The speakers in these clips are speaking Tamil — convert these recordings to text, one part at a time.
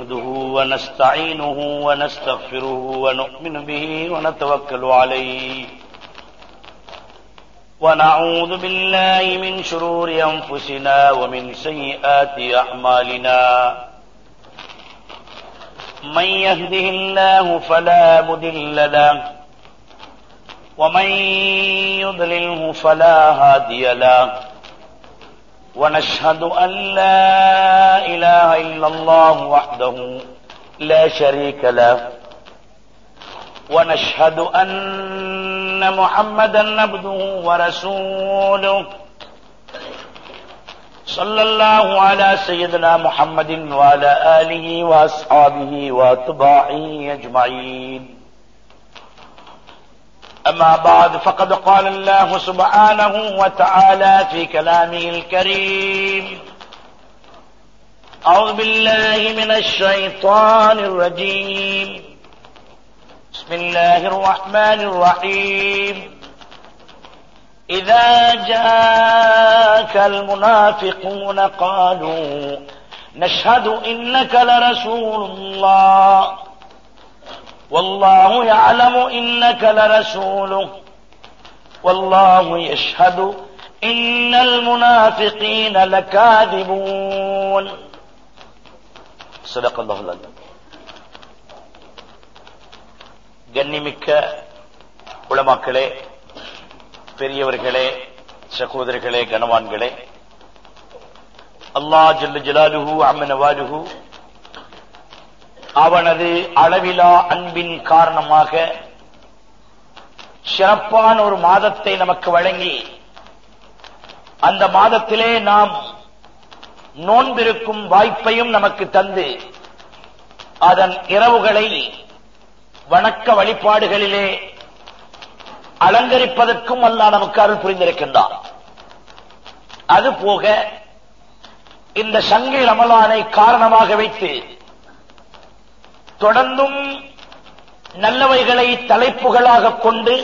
نحمده ونستعينه ونستغفره ونؤمن به ونتوكل عليه ونعوذ بالله من شرور أنفسنا ومن سيئات أعمالنا من يهده الله فلا مدل له ومن يضلله فلا هادي له ونشهد أن لا إله إلا الله وحده لا شريك له ونشهد أن محمدا عبده ورسوله صلى الله على سيدنا محمد وعلى آله وأصحابه وأتباعه أجمعين أما بعد فقد قال الله سبحانه وتعالى في كلامه الكريم أعوذ بالله من الشيطان الرجيم بسم الله الرحمن الرحيم إذا جاءك المنافقون قالوا نشهد إنك لرسول الله والله يعلم إنك لرسوله والله يشهد إن المنافقين لكاذبون صدق الله العظيم கண்ணிமிக்க உளமாக்களே பெரியவர்களே சகோதரர்களே கனவான்களே அல்லா ஜல்ல ஜலாலுஹு அம்மனவாலுஹு அவனது அளவிலா அன்பின் காரணமாக சிறப்பான ஒரு மாதத்தை நமக்கு வழங்கி அந்த மாதத்திலே நாம் நோன்பிருக்கும் வாய்ப்பையும் நமக்கு தந்து அதன் இரவுகளை வணக்க வழிபாடுகளிலே அலங்கரிப்பதற்கும் அல்லா நமக்கு அருள் புரிந்திருக்கின்றார் அதுபோக இந்த சங்கை ரமலானை காரணமாக வைத்து தொடர்ந்தும் நல்லவைகளை தலைப்புகளாக கொண்டு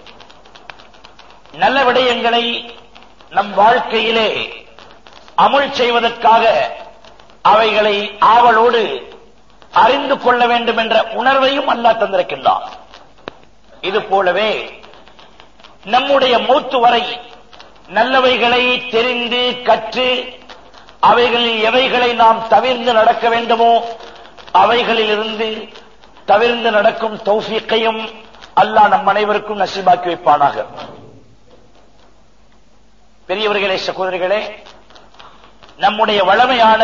நல்ல விடயங்களை நம் வாழ்க்கையிலே அமுல் செய்வதற்காக அவைகளை ஆவலோடு அறிந்து கொள்ள வேண்டும் என்ற உணர்வையும் அல்லா தந்திருக்கின்றார் இது போலவே நம்முடைய மூத்து வரை நல்லவைகளை தெரிந்து கற்று அவைகளில் எவைகளை நாம் தவிர்ந்து நடக்க வேண்டுமோ அவைகளில் இருந்து தவிர்ந்து நடக்கும் தௌஃபீக்கையும் அல்லாஹ் நம் அனைவருக்கும் நசீபாக்கி வைப்பானாக பெரியவர்களே சகோதரிகளே நம்முடைய வளமையான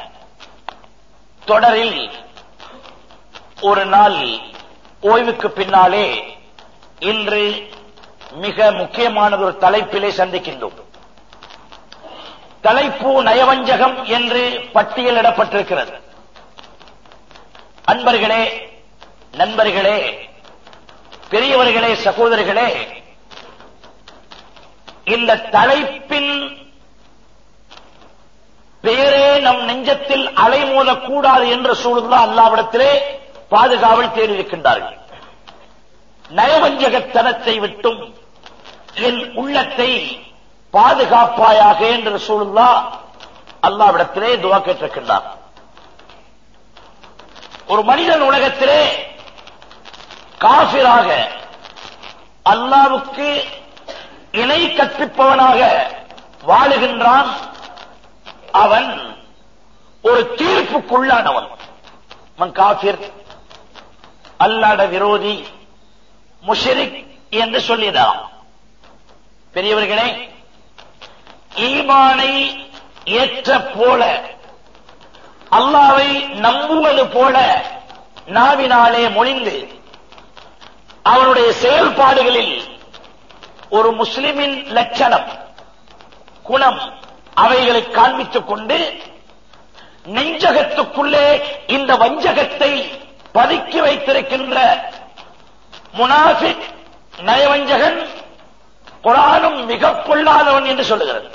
தொடரில் ஒரு நாள் ஓய்வுக்கு பின்னாலே இன்று மிக முக்கியமானது ஒரு தலைப்பிலே சந்திக்கின்றோம் தலைப்பு நயவஞ்சகம் என்று பட்டியலிடப்பட்டிருக்கிறது அன்பர்களே நண்பர்களே பெரியவர்களே சகோதரர்களே இந்த தலைப்பின் பெயரே நம் நெஞ்சத்தில் அலைமோதக்கூடாது என்ற சூழல்தான் அல்லாவிடத்திலே பாதுகாவல் தேடியிருக்கின்றார்கள் நயவஞ்சகத்தனத்தை விட்டும் என் உள்ளத்தை பாதுகாப்பாயாக என்ற சூழல்லா அல்லாவிடத்திலே துவா கேட்டிருக்கின்றார் ஒரு மனிதன் உலகத்திலே காபிராக அல்லாவுக்கு இணை கற்பிப்பவனாக வாழுகின்றான் அவன் ஒரு தீர்ப்புக்குள்ளானவன் மன் காபிர் அல்லாட விரோதி முஷரிக் என்று சொல்லினான் பெரியவர்களே ஈமானை ஏற்ற போல அல்லாவை நம்புவது போல நாவினாலே மொழிந்து அவனுடைய செயல்பாடுகளில் ஒரு முஸ்லிமின் லட்சணம் குணம் அவைகளை காண்பித்துக் கொண்டு நெஞ்சகத்துக்குள்ளே இந்த வஞ்சகத்தை பதுக்கி வைத்திருக்கின்ற முனாஃபிக் நயவஞ்சகன் குரானும் மிக பொல்லாதவன் என்று சொல்லுகிறது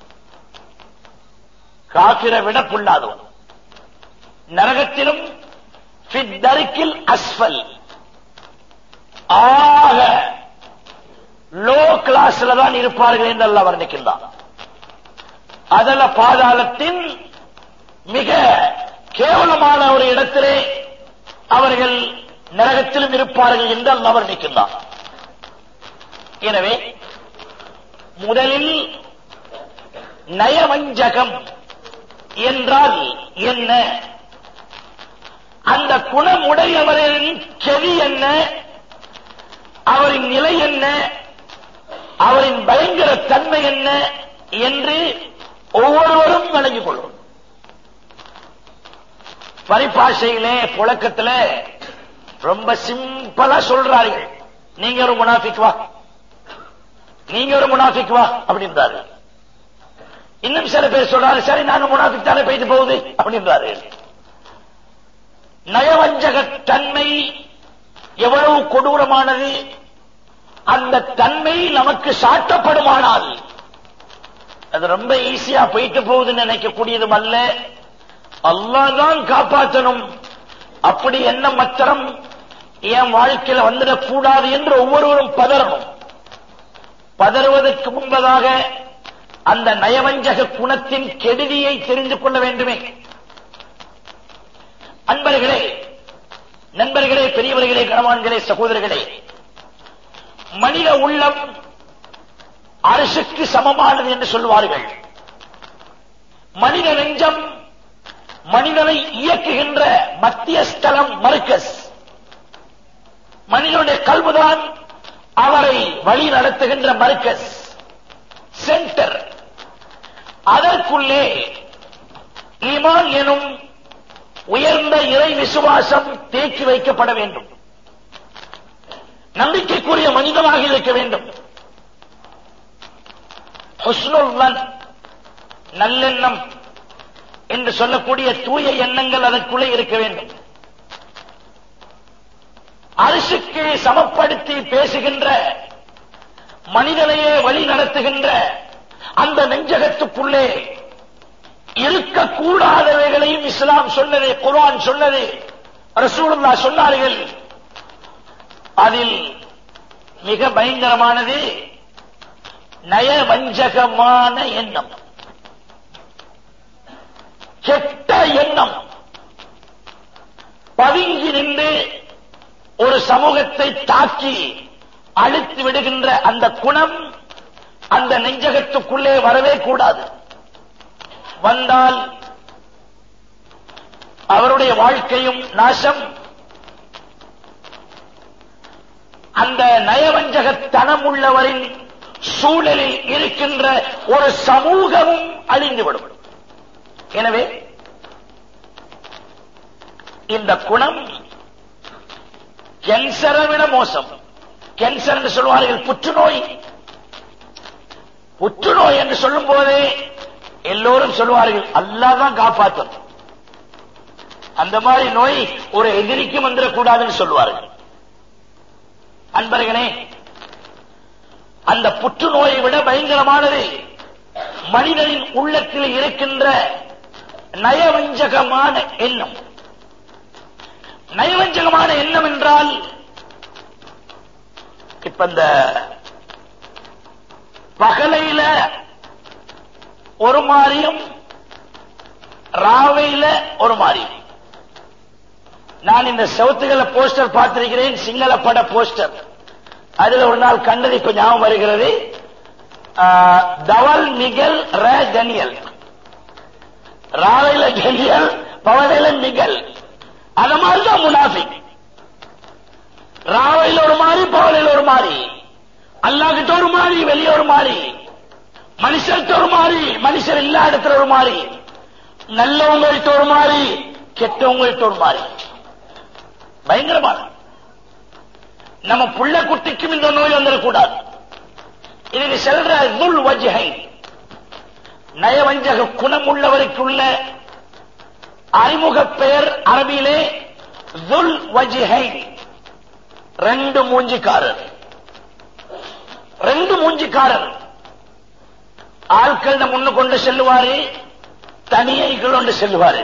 காபிரை விட பொல்லாதவன் நரகத்திலும் ஃபித்தரிக்கில் அஸ்வல் ஆக லோ கிளாஸ்ல தான் இருப்பார்கள் என்று அல்ல வர்ணிக்கின்றான் அதல பாதாளத்தின் மிக கேவலமான ஒரு இடத்திலே அவர்கள் நரகத்திலும் இருப்பார்கள் என்று அல்லாஹ் வர்ணிக்கின்றார் எனவே முதலில் நயவஞ்சகம் என்றால் என்ன அந்த குணமுடையவரின் கெதி என்ன அவரின் நிலை என்ன அவரின் பயங்கர தன்மை என்ன என்று ஒவ்வொருவரும் விளங்கிக் கொள்ளும் பரிபாஷையிலே புழக்கத்துல ரொம்ப சிம்பிளா சொல்றார்கள் நீங்க ஒரு முனாஃபிக் வா நீங்க ஒரு முனாஃபிக் வா அப்படின்றாரு இன்னும் சில பேர் சொல்றாரு சரி நானும் முனாஃபிக் தானே போயிட்டு போகுது அப்படின்றாரு நயவஞ்சக தன்மை எவ்வளவு கொடூரமானது அந்த தன்மை நமக்கு சாட்டப்படுமானால் அது ரொம்ப ஈஸியா போயிட்டு போகுதுன்னு நினைக்கக்கூடியதும் அல்ல அல்லாதான் காப்பாற்றணும் அப்படி என்ன மத்திரம் என் வாழ்க்கையில வந்துடக்கூடாது என்று ஒவ்வொருவரும் பதறணும் பதறுவதற்கு முன்பதாக அந்த நயவஞ்சக குணத்தின் கெடுதியை தெரிந்து கொள்ள வேண்டுமே அன்பர்களே நண்பர்களே பெரியவர்களே கணவான்களே சகோதரர்களே மனித உள்ளம் அரசுக்கு சமமானது என்று சொல்வார்கள் மனித நெஞ்சம் மனிதனை இயக்குகின்ற மத்திய ஸ்தலம் மர்க்கஸ் மனிதனுடைய கல்விதான் அவரை வழி நடத்துகின்ற மர்க்கஸ் சென்டர் அதற்குள்ளே ஈமான் எனும் உயர்ந்த இறை விசுவாசம் தேக்கி வைக்கப்பட வேண்டும் நம்பிக்கைக்குரிய மனிதனாக இருக்க வேண்டும் ஹுஸ்னுல்லன் நல்லெண்ணம் என்று சொல்லக்கூடிய தூய எண்ணங்கள் அதற்குள்ளே இருக்க வேண்டும் அரசுக்கு சமப்படுத்தி பேசுகின்ற மனிதனையே வழி நடத்துகின்ற அந்த நெஞ்சகத்துக்குள்ளே இருக்கக்கூடாதவைகளையும் இஸ்லாம் சொன்னது குர்ஆன் சொன்னது ரசூலுல்லா சொன்னார்கள் அதில் மிக பயங்கரமானது நயவஞ்சகமான எண்ணம் கெட்ட எண்ணம் பதுங்கி நின்று ஒரு சமூகத்தை தாக்கி அழித்து விடுகின்ற அந்த குணம் அந்த நெஞ்சகத்துக்குள்ளே வரவே கூடாது வந்தால் அவருடைய வாழ்க்கையும் நாசம் அந்த நயவஞ்சகத்தனம் உள்ளவரின் சூழலில் இருக்கின்ற ஒரு சமூகமும் அழிந்துவிடும் எனவே இந்த குணம் கேன்சரை விட மோசம் கேன்சர் என்று சொல்வார்கள் புற்றுநோய் புற்றுநோய் என்று சொல்லும் போதே எல்லோரும் சொல்வார்கள் அல்லாதான் காப்பாற்றும் அந்த மாதிரி நோய் ஒரு எதிரிக்கும் வந்துடக்கூடாதுன்னு சொல்வார்கள் அன்பர்களே அந்த புற்றுநோயை விட பயங்கரமானது மனிதனின் உள்ளத்தில் இருக்கின்ற நயவஞ்சகமான எண்ணம் நயவஞ்சகமான எண்ணம் என்றால் இப்ப இந்த பகலையில ஒரு மாதிரியும் ராவையில ஒரு மாதிரியும் நான் இந்த செவத்துகள போஸ்டர் பார்த்திருக்கிறேன் சிங்கள பட போஸ்டர் அதுல ஒரு நாள் கண்டது இப்ப ஞாபகம் வருகிறது ஆ, தவல் மிகல் ர கனியல் ராவையில கனியல் பவனையில மிகல் அத மாதிரிதான் முனாஃபிக் ராவையில ஒரு மாதிரி பவனையில ஒரு மாதிரி அல்லாஹ்கிட்ட ஒரு மாதிரி வெளியே ஒரு மாதிரி மனுஷர்கிட்ட ஒரு மாதிரி மனுஷர் இல்லா இடத்துல ஒரு மாதிரி நல்லவங்கள்ட்ட ஒரு மாதிரி கெட்டவங்கள்ட்ட ஒரு மாதிரி பயங்கரமான நம்ம புள்ள குட்டிக்கும் இந்த நோய் வந்துடக்கூடாது இதுக்கு செல்ற துல் வஜ்ஹை நயவஞ்சக குணம் உள்ளவருக்குள்ள அறிமுக பெயர் அரபியிலே துல் வஜ்ஹை ரெண்டு மூஞ்சிக்காரர் ரெண்டு மூஞ்சிக்காரர் ஆட்கள் முன்னு கொண்டு செல்லுவாரு தனியைகள் கொண்டு செல்லுவாரு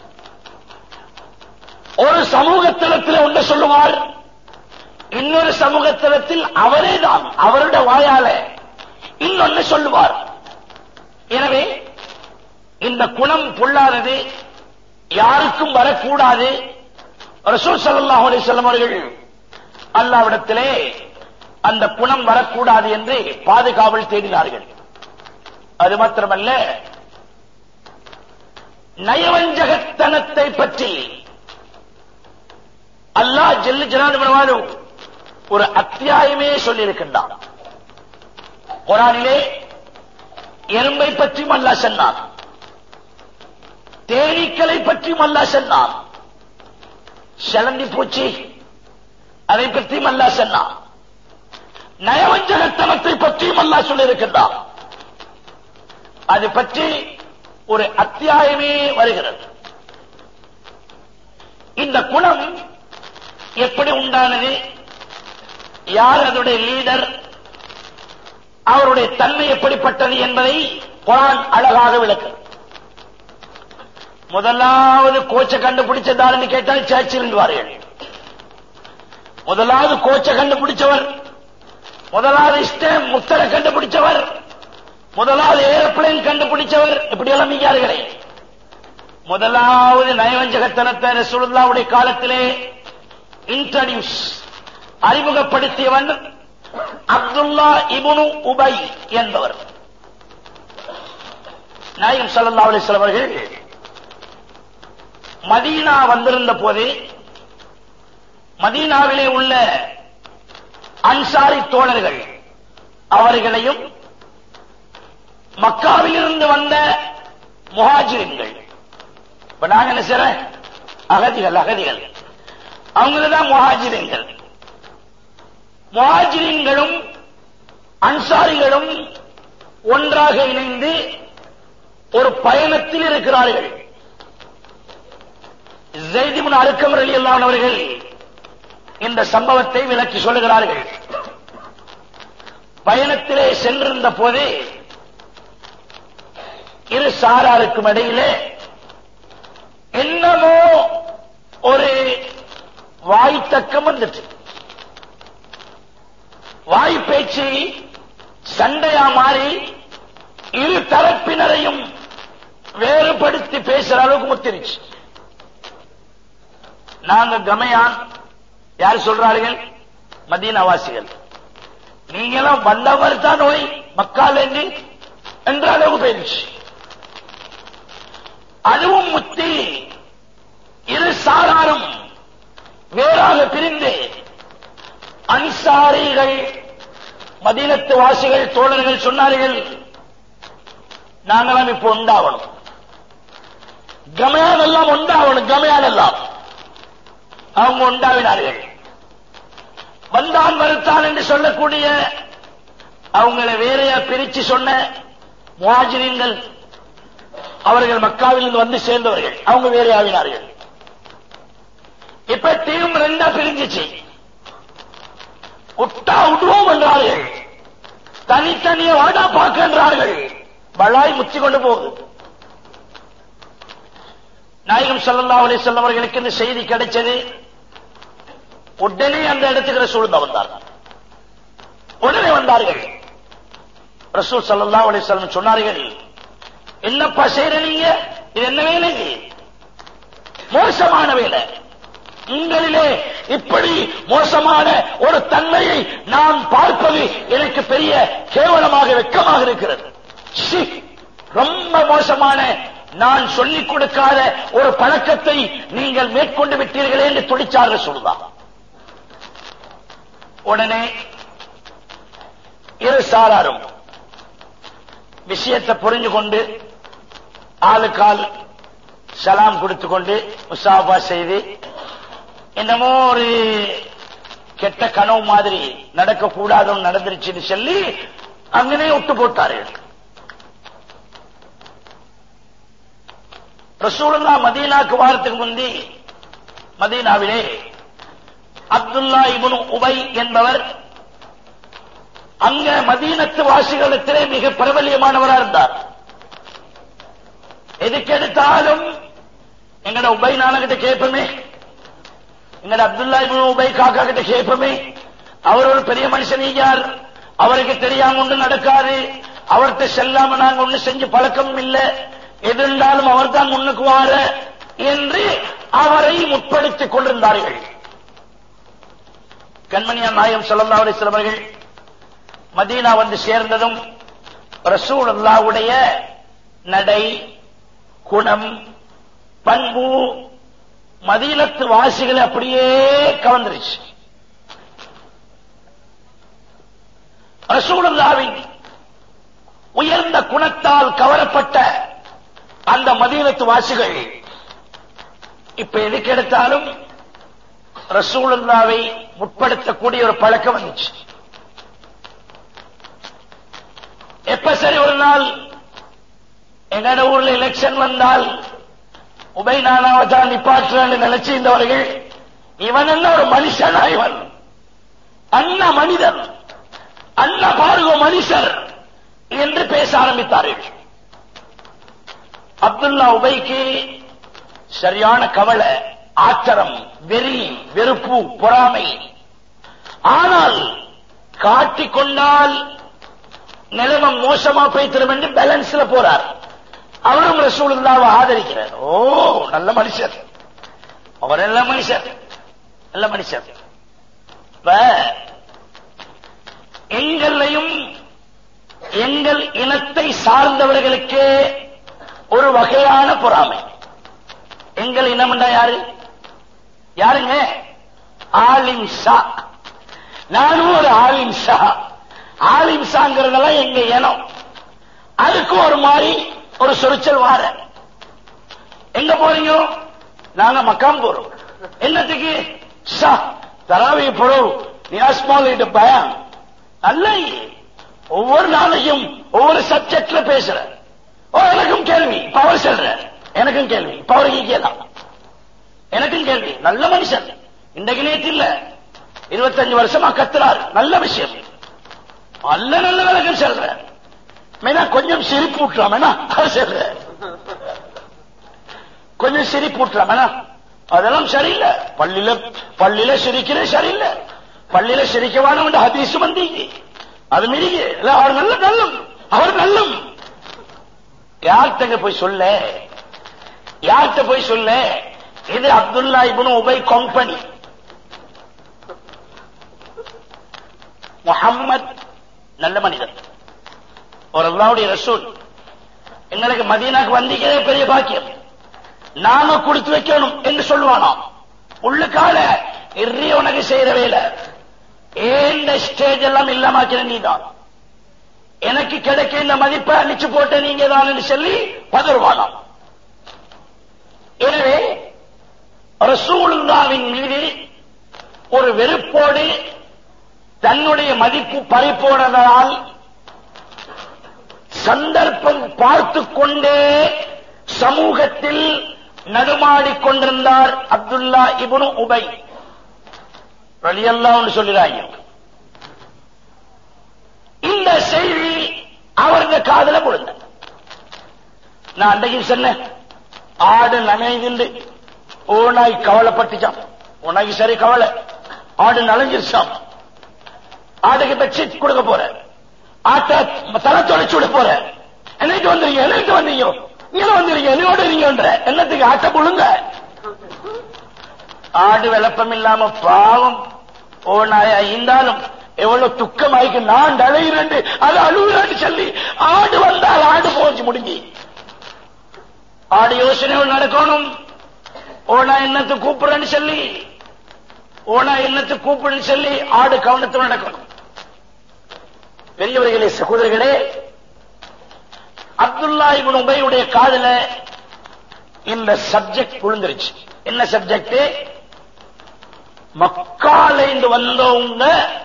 ஒரு சமூகத்திலத்தில் ஒன்று சொல்லுவார் இன்னொரு சமூகத்திலத்தில் அவரே தான் அவருடைய வாயால இன்னொன்னு சொல்லுவார் எனவே இந்த குணம் பொல்லாதது யாருக்கும் வரக்கூடாது ரசூல் ஸல்லல்லாஹு அலைஹி வஸல்லம் அவர்கள் அல்லாவிடத்திலே அந்த குணம் வரக்கூடாது என்று பாதுகாவல் தேடினார்கள் அது மாத்திரமல்ல நயவஞ்சகத்தனத்தை பற்றி அல்லாஹ் ஜெல்லு ஜனாதிபதி ஒரு அத்தியாயமே சொல்லியிருக்கின்றான் குரானிலே எறும்பை பற்றியும் அல்லாஹ் சொன்னான் தேனீக்களை பற்றியும் அல்லாஹ் சொன்னான் செலந்தி பூச்சி அதை பற்றியும் அல்லாஹ் சொன்னான் நயவஞ்சகத்தனத்தை பற்றியும் அல்லாஹ் சொல்லியிருக்கின்றான் அது பற்றி ஒரு அத்தியாயமே வருகிறது இந்த குணம் எப்படி உண்டானது யார் அதனுடைய லீடர் அவருடைய தன்மை எப்படிப்பட்டது என்பதை குரான் அழகாக விளக்குது முதலாவது கோச்சை கண்டுபிடிச்சதாருன்னு கேட்டால் சர்ச்சில் என்றுவார்கள் முதலாவது கோச்சை கண்டுபிடிச்சவர் முதலாவது இஷ்டம் முத்தரை கண்டுபிடிச்சவர் முதலாவது ஏரோப்ளேன் கண்டுபிடிச்சவர் இப்படியெல்லாம் நீங்கார்களே முதலாவது நயவஞ்சகத்தனத்தை ரசூலுல்லாவுடைய காலத்திலே இன்ட்ரடியூஸ் அறிமுகப்படுத்தியவன் அப்துல்லா இபுனு உபை என்பவர் நாயகம் ஸல்லல்லாஹு அலைஹி வஸல்லம் அவர்கள் மதீனா வந்திருந்த போது மதீனாவிலே உள்ள அன்சாரி தோழர்கள் அவர்களையும் மக்காவிலிருந்து வந்த முஹாஜிரின்கள் இப்ப நாங்க என்ன செய்றோம் அகதிகள் அகதிகள் அவங்கதான் முஹாஜிரின்கள் முஹாஜிரின்களும் அன்சாரிகளும் ஒன்றாக இணைந்து ஒரு பயணத்தில் இருக்கிறார்கள் ஜெய்திமுன் அருக்கம் ரலியல்லாஹு அவர்கள் இந்த சம்பவத்தை விளக்கி சொல்லுகிறார்கள் பயணத்திலே சென்றிருந்த போதே இரு சாராருக்கும் இடையிலே என்னமோ ஒரு வாய்த்தக்கம் வந்துட்டு வாய் பேச்சு சண்டையா மாறி இரு தரப்பினரையும் வேறுபடுத்தி பேசுற அளவுக்கு முத்திருச்சு நாங்க கமையான் யார் சொல்றார்கள் மதீனவாசிகள் நீங்களாம் வந்தவர் தான் நோய் மக்கால் என்று என்ற அளவு போயிருச்சு அதுவும் முத்தி இரு சாராரும் வேறாக பிரிந்து அன்சாரிகள் மதீனத்து வாசிகள் தோழர்கள் சொன்னார்கள் நாங்களாம் இப்போ உண்டாவணும் கமையான் எல்லாம் உண்டாவணும் கமையான் எல்லாம் அவங்க உண்டாவினார்கள் வந்தான் வருத்தான் என்று சொல்லக்கூடிய அவங்களை வேறையா பிரிச்சு சொன்ன முஹாஜிரீன்கள் அவர்கள் மக்காவிலிருந்து வந்து சேர்ந்தவர்கள் அவங்க வேறே ஆவினார்கள் இப்ப டீம் ரெண்டா பிரிஞ்சிச்சு விட்டா விடுவோம் என்றார்கள் தனித்தனியே வாடா பார்க்கின்றார்கள் பலாய் முத்தி கொண்டு போகுது நாயகம் ஸல்லல்லாஹு அலைஹி வஸல்லம் அவர்களுக்கு இந்த செய்தி கிடைச்சது உடனே அந்த இடத்துக்கு ரசூல் வந்தார்கள் உடனே வந்தார்கள் ரசூல் ஸல்லல்லாஹு அலைஹி வஸல்லம் சொன்னார்கள் என்னப்பா செய்யற நீங்க இது என்ன வேலை மோசமான வேலை உங்களிலே இப்படி மோசமான ஒரு தன்மையை நான் பார்ப்பது எனக்கு பெரிய கேவலமாக வெக்கமாக இருக்கிறது சி, ரொம்ப மோசமான நான் சொல்லிக் கொடுக்காத ஒரு பழக்கத்தை நீங்கள் மேற்கொண்டு விட்டீர்களே என்று துடிச்சார்கள் சொல்லுதான் உடனே இரு சாராரும் விஷயத்தை புரிஞ்சு கொண்டு ஆளுக்கால் சலாம் கொடுத்து கொண்டு முசாபா செய்து என்னமோ ஒரு கெட்ட கனவு மாதிரி நடக்கக்கூடாதுன்னு நடந்துருச்சுன்னு சொல்லி அங்கனே விட்டு போட்டார்கள் ரசூலுல்லா மதீனாக்கு வாரத்துக்கு முந்தி மதீனாவிலே அப்துல்லா இப்னு உபை என்பவர் அங்க மதீனத்து வாசிகளிடத்திலே மிக பிரபல்யமானவரா இருந்தார் எதுக்கெடுத்தாலும் எங்கட உபை நானகிட்ட கேட்போமே எங்கட அப்துல்லா இப்னு உபை காக்கா கிட்ட கேட்போமே அவர் ஒரு பெரிய மனுஷன் யார் அவருக்கு தெரியாம ஒன்று நடக்காது அவர்கிட்ட செல்லாம நாங்க ஒண்ணு செஞ்சு பழக்கம் இல்ல எது இருந்தாலும் அவர் தான் முன்னுக்கு வார என்று அவரை முற்படுத்திக் கொண்டிருந்தார் வந்தார்கள் கண்மணியா நாயம் ஸல்லல்லாஹு அலைஹி வஸல்லம் அவர்கள் மதீனா வந்து சேர்ந்ததும் ரசூலுல்லாஹ்வுடைய நடை குணம் பண்பு மதீனத்து வாசிகளை அப்படியே கவர்ந்துருச்சு ரசூலுல்லாவின் உயர்ந்த குணத்தால் கவரப்பட்ட அந்த மதீனத்து வாசிகள் இப்ப எதுக்கு எடுத்தாலும் ரசூலுல்லாவை முற்படுத்தக்கூடிய ஒரு பழக்கம் வந்துச்சு எப்ப சரி ஒரு நாள் எங்கட ஊர்ல எலெக்ஷன் வந்தால் உபை நானாவை தான் நிப்பாற்றுறான்னு நினைச்சிருந்தவர்கள் இவன் என்ன ஒரு மனுஷனா இவன் அண்ண மனிதன் அண்ண பாருங்க மனுஷர் என்று பேச ஆரம்பித்தார்கள் அப்துல்லா உபைக்கு சரியான கவலை ஆத்திரம் வெறி வெறுப்பு பொறாமை ஆனால் காட்டிக்கொண்டால் நிலைமை மோசமா போய்த்திரும் என்று பேலன்ஸ்ல போறார் அவரும் ரசூலுல்லாவை ஆதரிக்கிறார் ஓ நல்ல மனுஷர் அவர் நல்ல மனுஷர் நல்ல மனுஷர் இப்ப எங்களையும் எங்கள் இனத்தை சார்ந்தவர்களுக்கு ஒரு வகையான பொறாமை எங்கள் இனம்டா யாரு யாருங்க ஆலிம் ஷா நானும் ஒரு ஆலிம் ஷா ஆலிம் ஷாங்கிறதெல்லாம் எங்க இனம் அதுக்கும் ஒரு மாதிரி ஒரு சொரிச்சல் வார எங்க போறீங்க நாங்க மக்காம் போறோம் என்னத்துக்கு ஷா தராவி போறோம் நியாஸ்மால் பயம் அல்ல ஒவ்வொரு நாளையும் ஒவ்வொரு சப்ஜெக்ட்ல பேசுற ஓ எனக்கும் கேள்வி பவர் சொல்ற எனக்கும் கேள்வி பவருக்கு கேட்கலாம் எனக்கும் கேள்வி நல்ல மனுஷன் இன்றைக்கு நேற்று இல்ல இருபத்தஞ்சு வருஷமா கத்துறாரு நல்ல விஷயம் நல்ல நல்ல விளக்கம் சொல்ற மேனா கொஞ்சம் சிரிப்பு விட்டுறாம் வேணா அது சொல்ற கொஞ்சம் சிரிப்பு விட்டுறாம் வேணா அதெல்லாம் சரியில்லை பள்ளியில பள்ளியில சிரிக்கிறது சரியில்லை பள்ளியில சிரிக்கவான ஹதீஸ் வந்தீங்க அது மிரிக அவர் நல்ல நல்லம் அவர் நல்லம் யார்கிட்ட போய் சொல்ல யார்கிட்ட போய் சொல்ல இது Abdullah ibn Ubayy company Muhammad நல்ல மனிதன் ஒரு அல்லாவுடைய ரசூல் எங்களுக்கு மதீனாக்கு வந்தீங்களே பெரிய பாக்கியம் நாம கொடுத்து வைக்கணும் என்று சொல்லுவானாம் உள்ளுக்கால இறி உனக்கு செய்யற வேலை ஏந்த ஸ்டேஜ் எல்லாம் இல்லாமக்கிற நீதான் எனக்கு கிடைக்க இந்த மதிப்பை அழிச்சு போட்ட நீங்க தான் சொல்லி பதறுவானாம் எனவே ரசூலுல்லாவின் மீது ஒரு வெறுப்போடு தன்னுடைய மதிப்பு பறிப்போனதால் சந்தர்ப்பம் பார்த்து கொண்டே சமூகத்தில் நடுமாடிக் கொண்டிருந்தார் அப்துல்லா இபுனு உபை ரலியல்லான்னு சொல்லிறாங்க இந்த செய்தி அவருடைய காதல விழுந்த நான் அன்றைக்கு சொன்னேன் ஆடு நனைந்து ஓனாய் கவலைப்பட்டுச்சான் உனக்கு சரி கவலை ஆடு நனைஞ்சிருச்சான் ஆட்டுக்கு பெட்ஷீட் கொடுக்க போற ஆட்ட தலை தொலைச்சு விட போற என்னைக்கு வந்தீங்க என்னைக்கு வந்தீங்க நீங்க வந்தீங்க என்னோட நீங்கன்ற என்னத்துக்கு ஆட்ட புழுங்க ஆடு விளப்பம் இல்லாம பாவம் ஓனாயா இருந்தாலும் எவ்வளவு துக்கமாய்க்கு நான் அழைகிறேன் அது அழுகுறேன்னு சொல்லி ஆடு வந்தால் ஆடு போச்சு முடிஞ்சு ஆடு யோசனைகள் நடக்கணும் ஓனா என்னத்து கூப்பிடுறேன்னு சொல்லி ஓனா என்னத்து கூப்பிடுன்னு சொல்லி ஆடு கவனத்தில் நடக்கணும் பெரியவர்களே சகோதரர்களே அப்துல்லா இவன் உபையுடைய காதல இந்த சப்ஜெக்ட் விழுந்துருச்சு என்ன சப்ஜெக்ட் மக்காலேந்து வந்தவங்க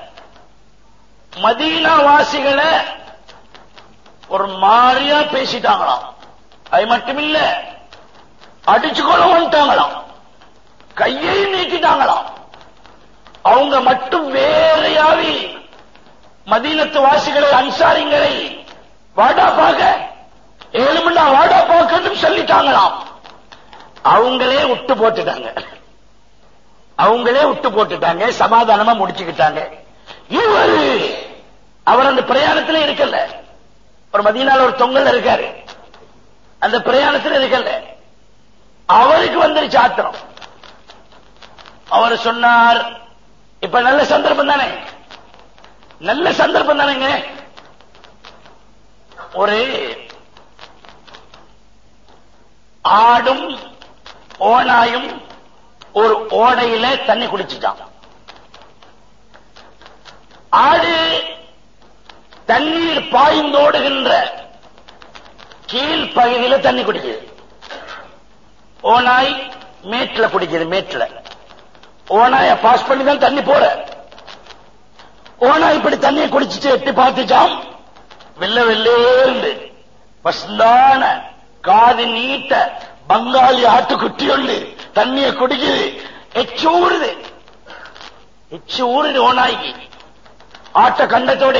மதீனா வாசிகளை ஒரு மாதிரியா பேசிட்டாங்களாம் அது மட்டுமில்ல அடிச்சுக்கொள்ள வந்துட்டாங்களாம் கையை நீட்டிட்டாங்களாம் அவங்க மட்டும் வேறையாவி மதீனத்து வாசிகளை அன்சாரிங்களை வாடா பாக்க ஏழு மணி வாடா பாக்கன்னு சொல்லிட்டாங்களாம் அவங்களே விட்டு போட்டுட்டாங்க அவங்களே விட்டு போட்டுட்டாங்க சமாதானமா முடிச்சுக்கிட்டாங்க இவரு அவர் அந்த பிரயாணத்துல இருக்கல ஒரு மதியனால ஒரு தொங்கல் இருக்காரு அந்த பிரயாணத்துல இருக்கல அவருக்கு வந்துருச்சு ஆத்திரம் அவர் சொன்னார் இப்ப நல்ல சந்தர்ப்பம் தானே நல்ல சந்தர்ப்பம் தானேங்க ஒரு ஆடும் ஓனாயும் ஒரு ஓடையில தண்ணி குடிச்சுட்டான் ஆடு தண்ணீர் பாய்ந்தோடுகின்ற கீழ் பகுதியில தண்ணி குடிக்குது ஓனாய் மேட்ல குடிக்குது மேட்ல ஓனாய பாஸ் பண்ணி தான் தண்ணி போற ஓனாய் இப்படி தண்ணியை குடிச்சிட்டு எட்டி பார்த்துச்சாம் வெள்ள வெள்ளேந்து பசுந்தான காது நீட்ட பங்காளி ஆட்டுக்குட்டி ஒன்று தண்ணியை குடிக்குது எச்சு ஊறுது எச்சு ஊறுது ஓனாய்க்கு ஆட்ட கண்டத்தோட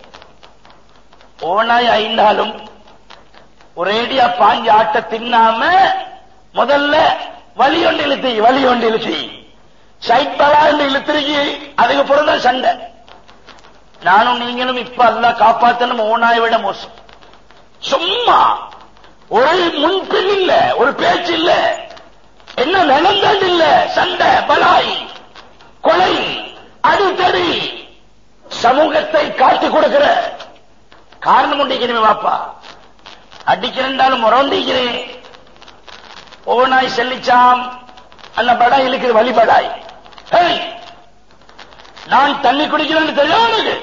ஓனாய் ஐந்தாலும் ஒரேடியா பாஞ்சு ஆட்ட தின்னாம முதல்ல வலி ஒன்று இழுத்தி வலி ஒன்று இழுத்தி சைட் பலாண்டு இழுத்திருக்கி அதுக்கு பிறந்தான் சண்டை நானும் நீங்களும் இப்ப அல்ல காப்பாத்தணும் ஓனாய் விட மோசம் சும்மா ஒரு முன்பின் இல்ல ஒரு பேச்சு இல்ல என்ன நடந்தது இல்ல சண்டை பலாய் கொலை அடித்தடி சமூகத்தை காட்டி கொடுக்கிற காரணம் உண்டிக்கிறேன் வாப்பா அடிக்கிறேன்டாலும் முறந்திக்கிறேன் ஓனாய் செல்லிச்சாம் அந்த படாய் இழுக்குது வழி படாய் ஏய், நான் தண்ணி குடிக்கிறேன்னு தெரியும் உனக்கு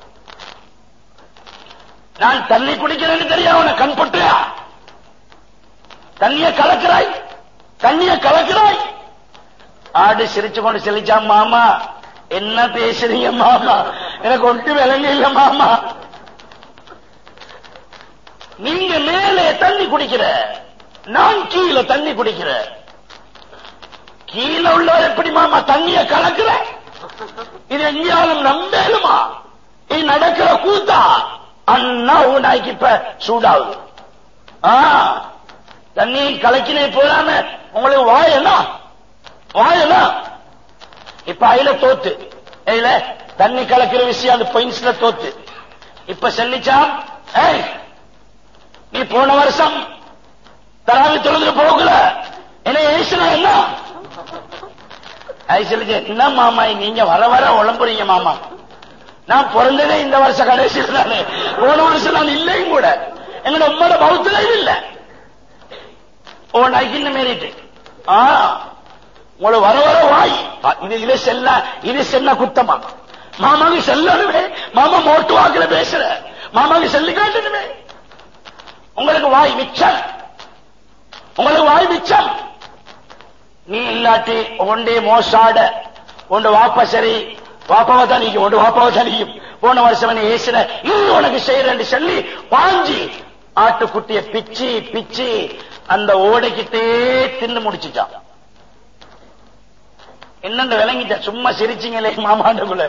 நான் தண்ணி குடிக்கிறேன்னு தெரியும் உனக்கு கண் பட்டுயா தண்ணிய கலக்கிறாய் தண்ணிய கலக்கிறாய் ஆடு சிரிச்சு கொண்டு செல்லிச்சாம் மாமா என்ன பேசுறீங்க மாமா எனக்கு ஒட்டு விலங்கு இல்ல மாமா நீங்க மேலே தண்ணி குடிக்கிற நான் கீழே தண்ணி குடிக்கிற கீழே உள்ளவர் எப்படி மாமா தண்ணிய கலக்குற இது எங்கேயாலும் நம்பேலுமா இது நடக்கிற கூத்தா அண்ணா உனாய்க்கு இப்ப சூடாகுது ஆ, தண்ணி கலக்கினே போறாம உங்களுக்கு வாயனா வாயனா இப்ப அயில தோத்து இல்ல தண்ணி கலக்கிற விஷயம் அந்த பொயின்ஸ்ல தோத்து இப்ப செல்லிச்சாம் ஏய் நீ போன வருஷம் தராவி தொழுது போகல என்ன ஏசுனா என்ன அது சொல்லிச்சு என்ன மாமா நீங்க வர வர உழம்புறீங்க மாமா நான் பிறந்ததே இந்த வருஷம் கடைசியில் தானே போன வருஷம் நான் இல்லையும் கூட என்னோட உம்மோட பௌத்துல இல்ல ஓ நைக்கின்னு மேறிட்டு ஆ உங்களை வர வர வாய் ஆ, இது இது செல்ல இது செல்ல குத்தமா மாமாக்கு செல்லணுமே மாமா மோட்டு வாக்குல பேசுற மாமாக்கு செல்லி காட்டணுமே உங்களுக்கு வாய் மிச்சம் உங்களுக்கு வாய் மிச்சம் நீ இல்லாட்டி உண்டே மோசாட உண்டு வாப்ப சரி வாப்பாவை தான் நீக்கும் உண்டு வாப்பாவை தான் நீக்கும் போன வருஷம் நீ ஏசுன இது உனக்கு செய்யறேன்னு சொல்லி பாஞ்சி ஆட்டுக்குட்டிய பிச்சு பிச்சு அந்த ஓடைக்கிட்டே தின்னு முடிச்சுட்டான் என்னன்னு விளங்கிட்ட சும்மா சிரிச்சிங்களே மாமாண்டுக்குள்ள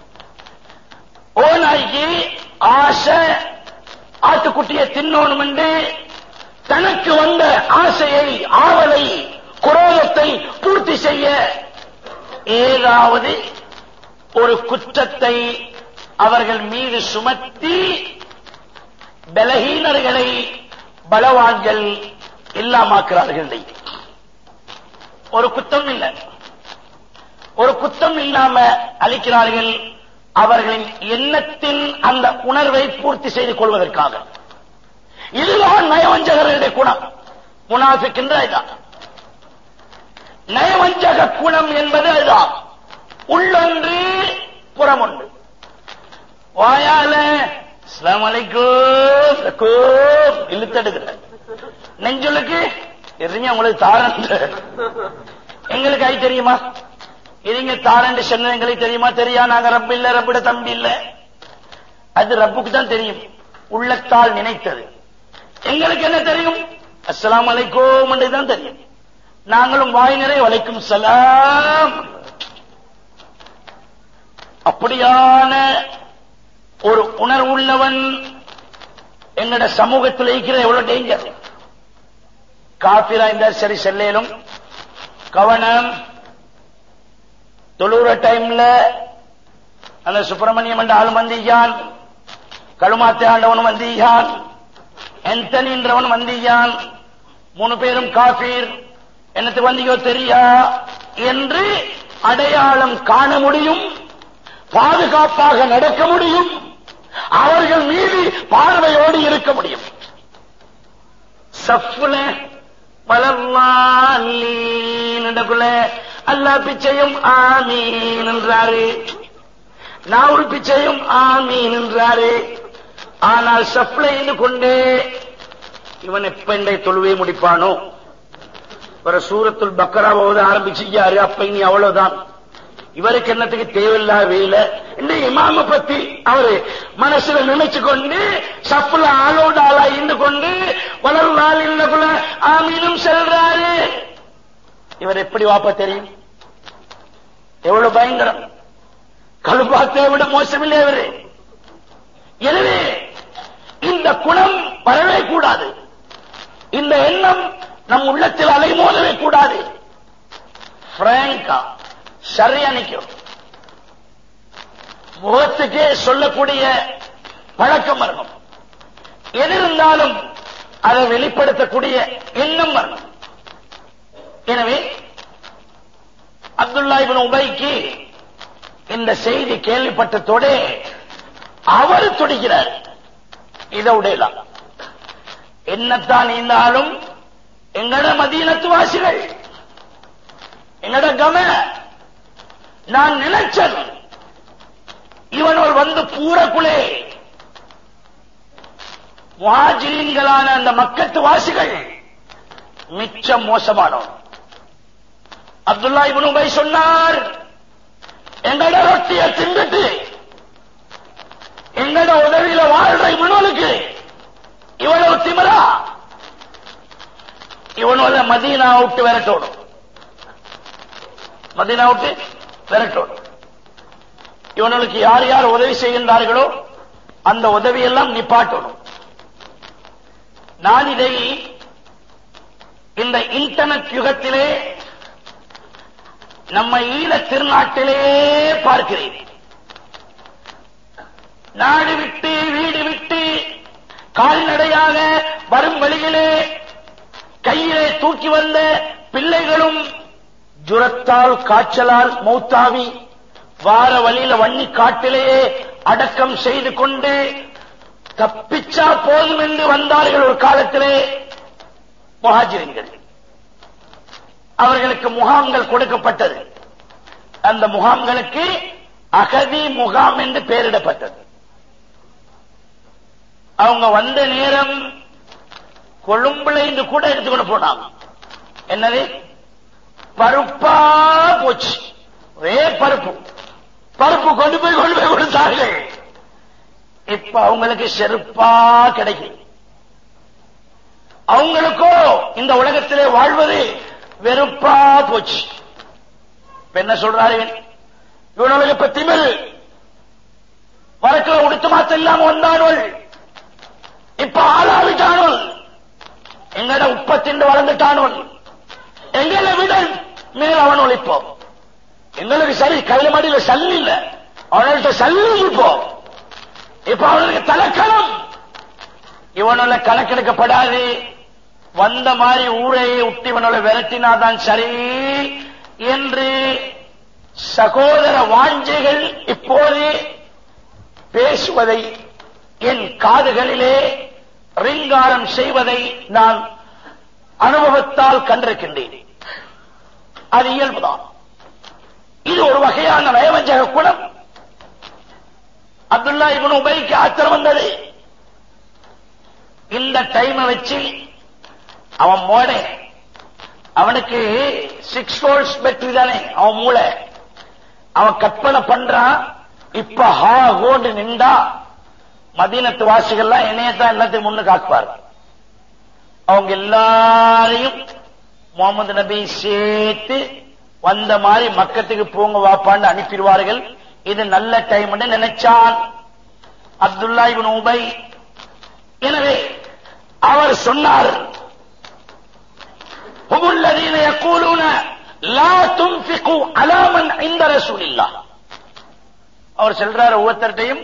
ஓ நாய்க்கு ஆசை ஆட்டுக்குட்டியை தின்னோணும் என்று தனக்கு வந்த ஆசையை ஆவலை குரோதத்தை பூர்த்தி செய்ய ஏதாவது ஒரு குற்றத்தை அவர்கள் மீது சுமத்தி பலகீனர்களை பலவான்கள் இல்லாமாக்குறார்கள் ஒரு குத்தம் இல்லை ஒரு குத்தம் இல்லாம அளிக்கிறார்கள் அவர்களின் எண்ணத்தின் அந்த உணர்வை பூர்த்தி செய்து கொள்வதற்காக இதுதான் நயவஞ்சகர்களுடைய குணம் முனாஃபிக்கின்ற இதுதான் நயவஞ்சக குணம் என்பது அதுதான் உள்ளொன்று புறமொன்று வாயால அலைக்கும் இழுத்தெடுக்கிற நெஞ்சொலுக்கு எரிஞ்சு உங்களுக்கு தாரன்று எங்களுக்கு ஐ தெரியுமா இதுங்க தாரண்டு சொன்ன எங்களுக்கு தெரியுமா தெரியா நாங்க ரப்பு இல்ல ரப்பிட தம்பி இல்ல அது ரப்புக்கு தான் தெரியும் உள்ளத்தால் நினைத்தது எங்களுக்கு என்ன தெரியும் அஸ்ஸலாமு அலைக்கும் என்று தான் தெரியும் நாங்களும் வாய் நிறைய வலைக்கும் சலாம் அப்படியான ஒரு உணர்வுள்ளவன் எங்கட சமூகத்தில் இருக்கிற எவ்வளவு டேஞ்சர் காபிரா இந்த சரி செல்லேலும் கவனம் தொழுற டைம்ல அந்த சுப்பிரமணியம் என்ற ஆள் வந்தியான் கழுமாத்தை ஆண்டவன் வந்தியான் எந்தனின்றவன் வந்தியான் மூணு பேரும் காபீர் என்னத்துக்கு வந்தீங்கோ தெரியா என்று அடையாளம் காண முடியும் பாதுகாப்பாக நடக்க முடியும் அவர்கள் மீது பார்வையோடு இருக்க முடியும் சஃப்ல வளர்வாக்குள்ள அல்லாஹ் பிச்சையும் ஆமீன் என்றாரு நான் ஒரு பிச்சையும் ஆமீன் என்றாரு ஆனால் சப்ளை இருந்து கொண்டே இவன் எப்ப இன்றைய தொழுவே முடிப்பானோ ஒரு சூரத்துல் பக்கராவது ஆரம்பிச்சுக்காரு அப்ப இனி அவ்வளவுதான் இவருக்கு என்னத்துக்கு தேவையில்லாத வேலை இந்த இமாம பத்தி அவரு மனசுல நினைச்சு கொண்டு சப்புல ஆளோட ஆளா இருந்து கொண்டு வளரும் நாள் இல்லக்குள்ள ஆமீனும் செல்றாரு இவர் எப்படி வாப்ப தெரியும் எவ்வளவு பயங்கரம் கழுபாத்தை விட மோசமில்லை இவரு எனவே இந்த குணம் வரவே கூடாது இந்த எண்ணம் நம் உள்ளத்தில் அலைமோதவே கூடாது பிராங்கா சரியா நிற்கும் முகத்துக்கே சொல்லக்கூடிய பழக்கம் வரணும் எது இருந்தாலும் அதை வெளிப்படுத்தக்கூடிய எண்ணம் வரணும் எனவே அப்துல்லா இபின் உபைக்கு இந்த செய்தி கேள்விப்பட்டதோட அவர் துடிக்கிறார் இதை உடையலாம் என்னத்தான் இருந்தாலும் எங்கட மதீனத்து வாசிகள் எங்கட கம நான் நினைச்சது இவனோர் வந்து பூரக்குளே முஹாஜிரீன்களான அந்த மக்கத்து வாசிகள் மிச்சம் மோசமானவன் அப்துல்லா இப்னு உபை சொன்னார் எங்கட ரொட்டிய தின்னுட்டு எங்கட உதவியில வாழ்ற இவனுக்கு இவ்வளவு திமிரா இவனோட மதீனா விட்டு விரட்டோடும் மதீனா விட்டு விரட்டோடும் இவனுக்கு யார் யார் உதவி செய்கின்றார்களோ அந்த உதவியெல்லாம் நிப்பாட்டணும் நான் இதை இந்த இன்டர்நெட் யுகத்திலே நம்ம ஈழ திருநாட்டிலே பார்க்கிறேன் நாடு விட்டு வீடு விட்டு கால்நடையாக வரும் வழியிலே கையிலே தூக்கி வந்த பிள்ளைகளும் ஜுரத்தால் காய்ச்சலால் மௌத்தாவி வார வழியில வன்னி காட்டிலேயே அடக்கம் செய்து கொண்டு தப்பிச்சா போதும் என்று வந்தார்கள் ஒரு காலத்திலே முஹாஜிரின்கள் அவர்களுக்கு முகாம்கள் கொடுக்கப்பட்டது அந்த முகாம்களுக்கு அகதி முகாம் என்று பெயரிடப்பட்டது அவங்க வந்த நேரம் கொழும்புல இருந்து கூட எடுத்துக்கொண்டு போனாங்க என்னது பருப்பா போச்சு ஒரே பருப்பு பருப்பு கொண்டு போய் கொண்டு போய் கொடுத்தார்கள் இப்ப அவங்களுக்கு செருப்பா கிடைக்கும் அவங்களுக்கோ இந்த உலகத்திலே வாழ்வது வெறுப்பா போச்சு இப்ப என்ன சொல்றாரு இவனுக்கு இப்ப திமிரு வரக்கிற உடுத்து மாத்த இல்லாம வந்தானோள் இப்ப ஆளாவிட்டானோள் எங்கட உப்பத்திண்டு வளர்ந்துட்டானோள் எங்களை விட மேல் அவனோள் இப்போ எங்களுக்கு சரி கையில மடியில சல்லி இல்ல அவனுக்கு சல்லி இப்போ இப்ப அவனுக்கு தலைக்கணம் இவனால கணக்கெடுக்கப்படாது வந்த மாதிரி ஊரையை விட்டு இவனோட விரட்டினாதான் சரி என்று சகோதர வாஞ்சைகள் இப்போது பேசுவதை என் காதுகளிலே ரிங்காரம் செய்வதை நான் அனுபவத்தால் கண்டிருக்கின்றேன் அது இயல்புதான் இது ஒரு வகையான நயவஞ்சக குணம் அப்துல்லா இவனு உபைக்கு ஆத்திரம் வந்தது இந்த டைமை வச்சு அவன் மோட அவனுக்கு சிக்ஸ் ஹோல்ஸ் பெட்ரி தானே அவன் மூளை அவன் கற்பனை பண்றான் இப்ப ஹா ஹோண்டு நின்றா மதீனத்து வாசிகள்லாம் என்னையத்தான் எல்லாத்தையும் முன்னு காக்குவார் அவங்க எல்லாரையும் முகமது நபி சேர்த்து வந்த மாதிரி மக்கத்துக்கு போங்க வாப்பான்னு அனுப்பிடுவார்கள் இது நல்ல டைம் நினைச்சான் அப்துல்லா இவன் உபை எனவே அவர் சொன்னார் هم الذين يقولون لا تنفقوا على من عند رسول الله அவர் சொல்றார் ஒவ்வொருத்தர்டையும்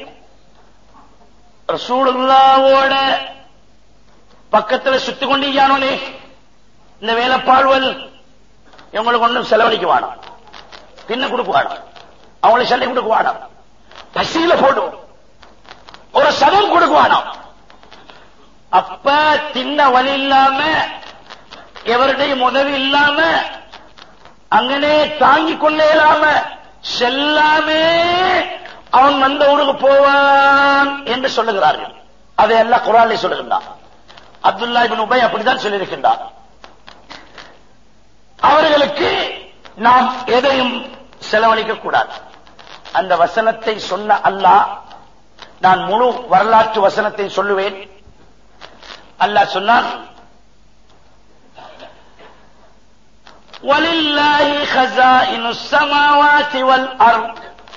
ரசூலுல்லாவோட பக்கத்துல சுத்தி கொண்டிருக்கானோனே இந்த வேலைப்பாழ்வல் இவங்களுக்கு ஒன்றும் செலவழிக்க வேணாம் தின்ன கொடுக்குவானா அவங்களுக்கு சொல்லி கொடுக்குவானா பசியில போடும் ஒரு சதம் கொடுக்குவானா அப்ப தின்ன வழி இல்லாம எவருடையும் உதவி இல்லாம அங்கனே தாங்கிக் கொள்ள இயலாம செல்லாமே அவன் வந்த ஊருக்கு போவான் என்று சொல்லுகிறார்கள் அதை எல்லாம் குரானை சொல்லுகின்றான் அப்துல்லா இபின் உபை அப்படித்தான் சொல்லியிருக்கின்றார் அவர்களுக்கு நாம் எதையும் செலவழிக்க கூடாது அந்த வசனத்தை சொன்ன அல்லாஹ் நான் முழு வரலாற்று வசனத்தை சொல்லுவேன் அல்லாஹ் சொன்னான் ولله خزائن السماوات والأرض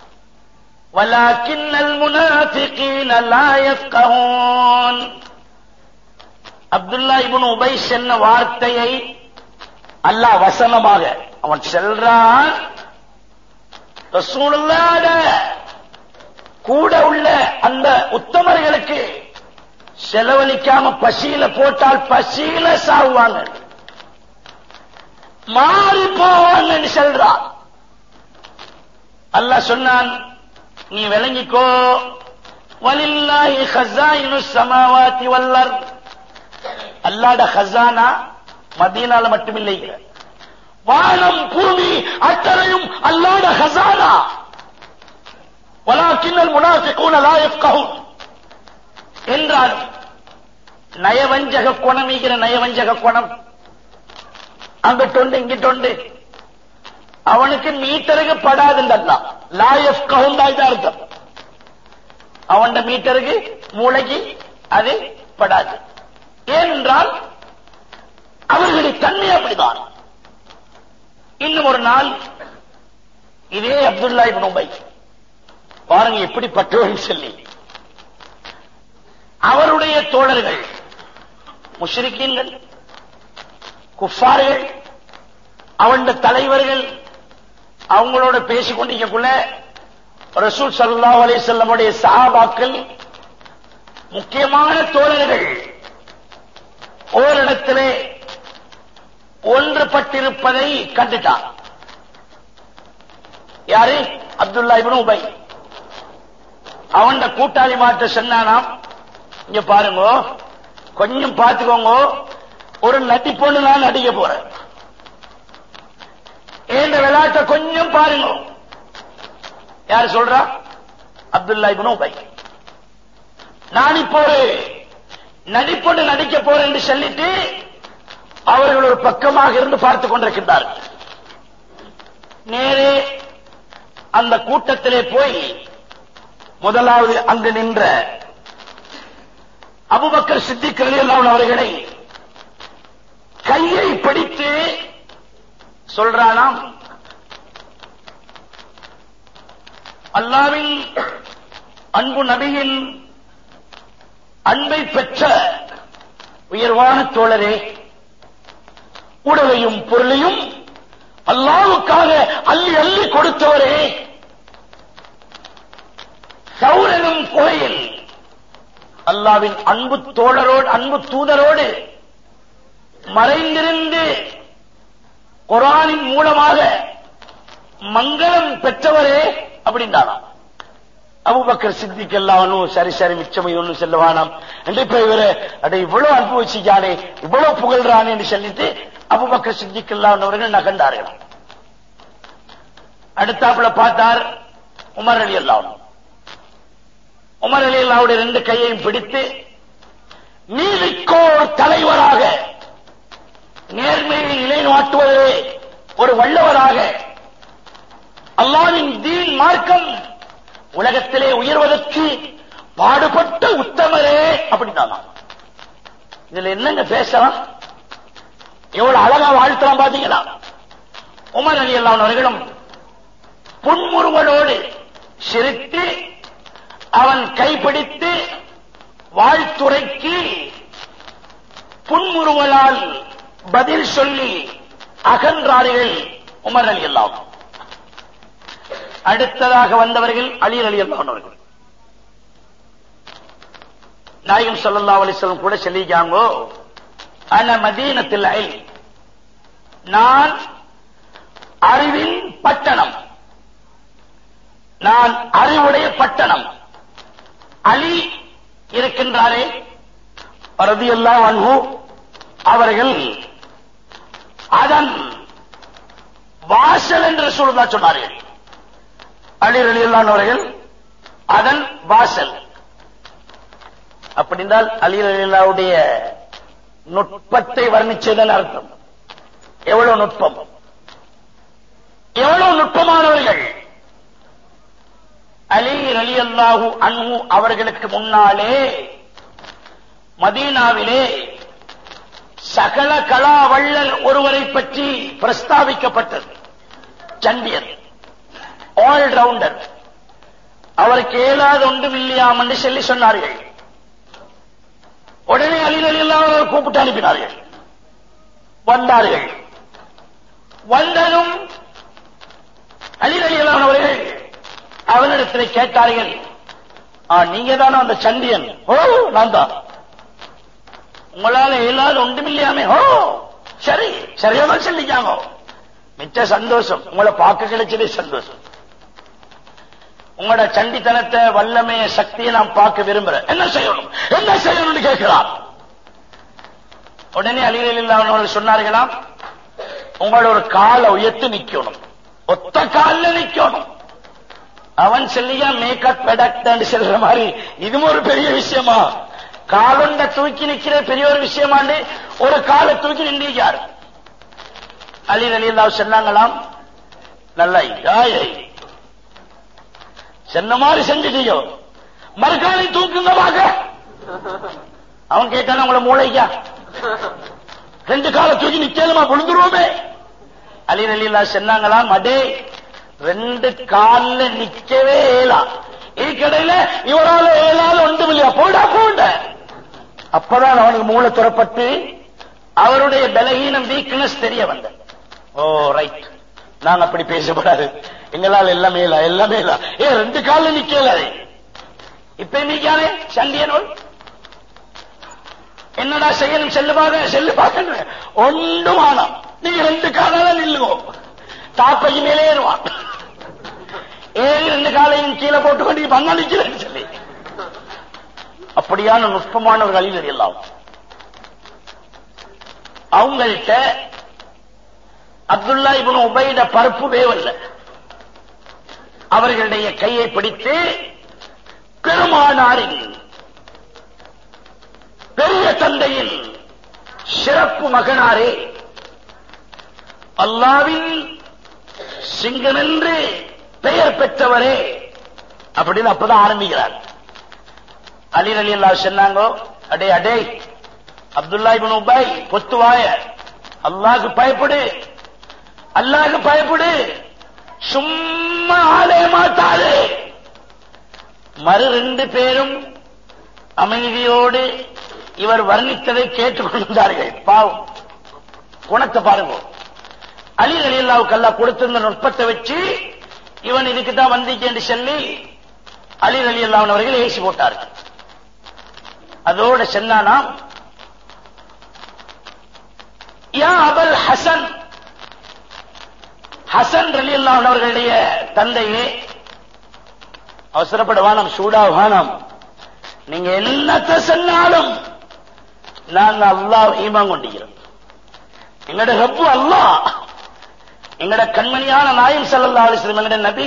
ولكن المنافقين لا يفقهون அப்துல்லா இப்னு உபை சொன்ன வார்த்தையை அல்லாஹ் வசனமாக அவன் செல்றான் ரசூலுல்லாஹ்ட கூட உள்ள அந்த உத்தமர்களுக்கு செலவழிக்காம பசியில போட்டால் பசியில சாவுவாங்க மாறி போவாங்கன்னு சொல்றான் அல்லாஹ் சொன்னான் நீ விளங்கிக்கோ வலில்லாஹி ஹஸாயினு ஸமாவாதி வல் அர்த் அல்லாஹ்ட ஹஸானா மதீனால மட்டும் இல்லை வானம் பூமி அத்தனையும் அல்லாஹ்ட ஹஸானா வலாக்கின்னல் முனாஃபிகூன லா யஃப்கஹூன் என்றாலும் நயவஞ்சக குணமிகிற நயவஞ்சக குணம் அங்கிட்டொண்டு இங்கிட்டொண்டு அவனுக்கு மீட்டருக்கு படாதுண்டா லாயஃப் கவுந்தாய் தான் அர்த்தம் அவன் மீட்டருக்கு மூளைக்கு அது படாது ஏனென்றால் அவர்களுடைய தன்மை அப்படிதான் இன்னும் ஒரு நாள் இதே அப்துல்லா இப்னு உபை பாருங்க எப்படி பட்டவர்கள் சொல்லி அவருடைய தோழர்கள் முஷ்ரிக்கீன்கள் குஃபார்கள் அவன் தலைவர்கள் அவங்களோட பேசிக் கொண்டிருக்கக்குள்ள ரசூல் சல்லாஹ் அலிசல்லமுடைய சஹாபாக்கள் முக்கியமான தோழர்கள் ஓரிடத்திலே ஒன்றுபட்டிருப்பதை கண்டுட்டான் யாரு அப்துல்லா இப்னு உபை அவன் கூட்டாளி மாற்ற சொன்னானாம் இங்க பாருங்க கொஞ்சம் பார்த்துக்கோங்க ஒரு நட்டி பொண்ணு நான் நடிக்க போறேன் இந்த விளையாட்டை கொஞ்சம் பாருங்க யார் சொல்றா அப்துல்லா இப்னு உபை நான் இப்போ ஒரு நடிப்பொண்டு நடிக்க போறேன் என்று சொல்லிட்டு அவர்கள் ஒரு பக்கமாக இருந்து பார்த்துக் கொண்டிருக்கின்றார்கள் நேரே அந்த கூட்டத்திலே போய் முதலாவது அங்கு நின்ற அபுபக்கர் சித்திக் ரலியல்லாஹு அவர்களை கையை பிடித்து சொல்றானாம் அல்லாவின் அன்பு நபியின் அன்பை பெற்ற உயர்வான தோழரே உடலையும் பொருளையும் அல்லாவுக்காக அள்ளி அள்ளி கொடுத்தவரே சௌரனும் கோயில் அல்லாவின் அன்பு தோழரோடு அன்பு தூதரோடு மறைந்திருந்து குரானின் மூலமாக மங்களம் பெற்றவரே அப்படின்றானா அபுபக்கர் சித்திக் எல்லாம் சரி சரி மிச்சம் ஒன்னும் செல்லவானாம் என்று இப்ப இவரு அட இவ்வளவு அனுபவிச்சுக்கானே இவ்வளவு புகழ்றானே என்று சொல்லிட்டு அபுபக்கர் சித்திக் அவர்கள் நகர்ந்தார்கள் அடுத்தாப்புல பார்த்தார் உமர் அலி அல்லாவும் உமர் அலி அல்லாவுடைய ரெண்டு கையையும் பிடித்து நீதிக்கோர் தலைவராக நேர்மையை நிலைநாட்டுவதே ஒரு வல்லவராக அல்லாவின் தீன் மார்க்கம் உலகத்திலே உயர்வதற்கு பாடுபட்ட உத்தமரே அப்படின்னா இதுல என்னங்க பேசலாம் எவ்வளவு அழகா வாழ்த்தலாம் பாத்தீங்களா உமர் அலி அல்லான் அவர்களும் புன்முறுவலோடு சிரித்து அவன் கைப்பிடித்து வாழ்த்துரைக்கு புன்முறுவலால் பதில் சொல்லி அகன்றார்கள் உமர் அலி அல்லாம் அடுத்ததாக வந்தவர்கள் அலி அலி அல்லானவர்கள் நாயகம் சொல்லல்லா அலிஸ்லம் கூட சொல்லிக்காங்கோ அன மதீனத்தில் நான் அறிவின் பட்டணம் நான் அறிவுடைய பட்டணம் அலி இருக்கின்றாரே ரதியல்லாஹு அன்ஹு அவர்கள் அதன் வாசல் என்று சொல்லுதா சொன்னார்கள் அலி ரலியல்லாஹு அவர்கள் அதன் வாசல் அப்படி என்றால் அலி ரலியல்லாஹுடைய நுட்பத்தை வர்ணிச்சதன் அர்த்தம் எவ்வளவு நுட்பம் எவ்வளவு நுட்பமானவர்கள் அலி அலி அல்லாஹு அன்ஹு அவர்களுக்கு முன்னாலே மதீனாவிலே சகல கலா வள்ளல் ஒருவரை பற்றி பிரஸ்தாபிக்கப்பட்டது சண்டியன் ஆல் ரவுண்டர் அவருக்கு ஏழாத ஒன்றும் இல்லையாம் என்று சொல்லி சொன்னார்கள் உடனே அலி அலி அல்லாஹ் கூப்பிட்டு அனுப்பினார்கள் வந்தார்கள் வந்ததும் அலி அலி அல்லாஹ் அவர்கள் அவனிடத்தில் கேட்டார்கள் "ஆ, நீங்க தானே அந்த சண்டியன் ஓ நான் தான் உங்களால இயலாத ஒன்றுமில்லையாமே ஓ சரி சரியா தான் சொல்லிக்காங்க மிச்ச சந்தோஷம் உங்களை பார்க்க கிடைச்சதே சந்தோஷம் உங்களோட சண்டித்தனத்தை வல்லமைய சக்தியை நான் பார்க்க விரும்புறேன் என்ன செய்யணும் என்ன செய்யணும்னு கேட்கிறான் உடனே அலிகளில் இல்லாதவர்கள் சொன்னார்களாம் உங்களோட ஒரு காலை உயர்த்தி நிக்கணும் ஒத்த காலில் நிக்கணும் அவன் சொல்லியா மேக்கப் பெடக்ட் சொல்ற மாதிரி இதுவும் ஒரு பெரிய விஷயமா காலுண்ட தூக்கி நிக்கிற பெரிய ஒரு விஷயமாண்டு ஒரு காலை தூக்கி நின்றார் அலி அலி சொன்னாங்களாம் நல்லா யாயை சொன்ன மாதிரி செஞ்சுட்டியோ மறுக்காலை தூக்குங்க வாங்க அவன் கேட்டான உங்களை மூளைக்கா ரெண்டு காலை தூக்கி நிக்கலுமா விழுந்துருவோமே அலி அலிலா சொன்னாங்களாம் அடே ரெண்டு கால்ல நிக்கவே ஏலா இக்கடையில இவரால ஏழால ஒன்றும் இல்லையா போடா போண்ட அப்பதான் அவனுக்கு மூளை துறப்பட்டு அவருடைய பலகீனம் வீக்னஸ் தெரிய வந்த ஓ ரைட் நாங்க அப்படி பேசப்படாது எங்களால் எல்லாமே இல்ல எல்லாமே இல்ல ஏ ரெண்டு கால்ல நிக்கல இப்ப நிக்கானே சண்டியனோள் என்னடா செய்யணும் செல்லுபாக செல்லுபாக ஒன்றும் ஆனாம் நீங்க ரெண்டு காலால நில்லுவோம் தாப்பைக்கு மேலே ஏறுவான் ஏறி ரெண்டு காலையும் கீழே போட்டு கொண்டு பண்ண நிக்கிறேன்னு சொல்லி அப்படியான நுட்பமான ஒரு அழிவு எல்லாம் அவங்கள்ட்ட அப்துல்லா இவனு உபயிட பருப்பு வேவல்ல அவர்களுடைய கையை பிடித்து பெருமானாரின் பெரிய தந்தையின் சிறப்பு மகனாரே அல்லாவின் சிங்கம் என்று பெயர் பெற்றவரே அப்படின்னு அப்பதான் ஆரம்பிக்கிறார் அலி அலி அல்லா சொன்னாங்க அடே அடே அப்துல்லா இப்னு உபை பொத்துவாய அல்லாஹ்க்கு பயப்படு அல்லாஹ்க்கு பயப்படு சும்மா ஆளே மாட்டாரு மறு ரெண்டு பேரும் அமைதியோடு இவர் வர்ணித்ததை கேட்டுக்கொண்டிருந்தார்கள் பாவம் குணத்தை பாருங்க அலி அலி அல்லாவுக்கு அல்லா கொடுத்திருந்த நுட்பத்தை வச்சு இவன் இதுக்கு தான் வந்திக்கு என்று சொல்லி அலி அலி அல்லாஹ் அவர்கள் ஏசி போட்டார்கள் அதோட சென்னானாம் யா அபல் ஹசன் ஹசன் ரலி அல்லாஹ் அவர்களுடைய தந்தையே அவசரப்பட வானம் சூடா வானம் நீங்க என்னத்த சொன்னாலும் நாங்க அல்லாஹ் ஈமான் கொண்டிருக்கிறோம் எங்கட ரப்பு அல்லாஹ் எங்கட கண்மணியான நாயம் சல்லா அலிஸ்லம் எங்கட நபி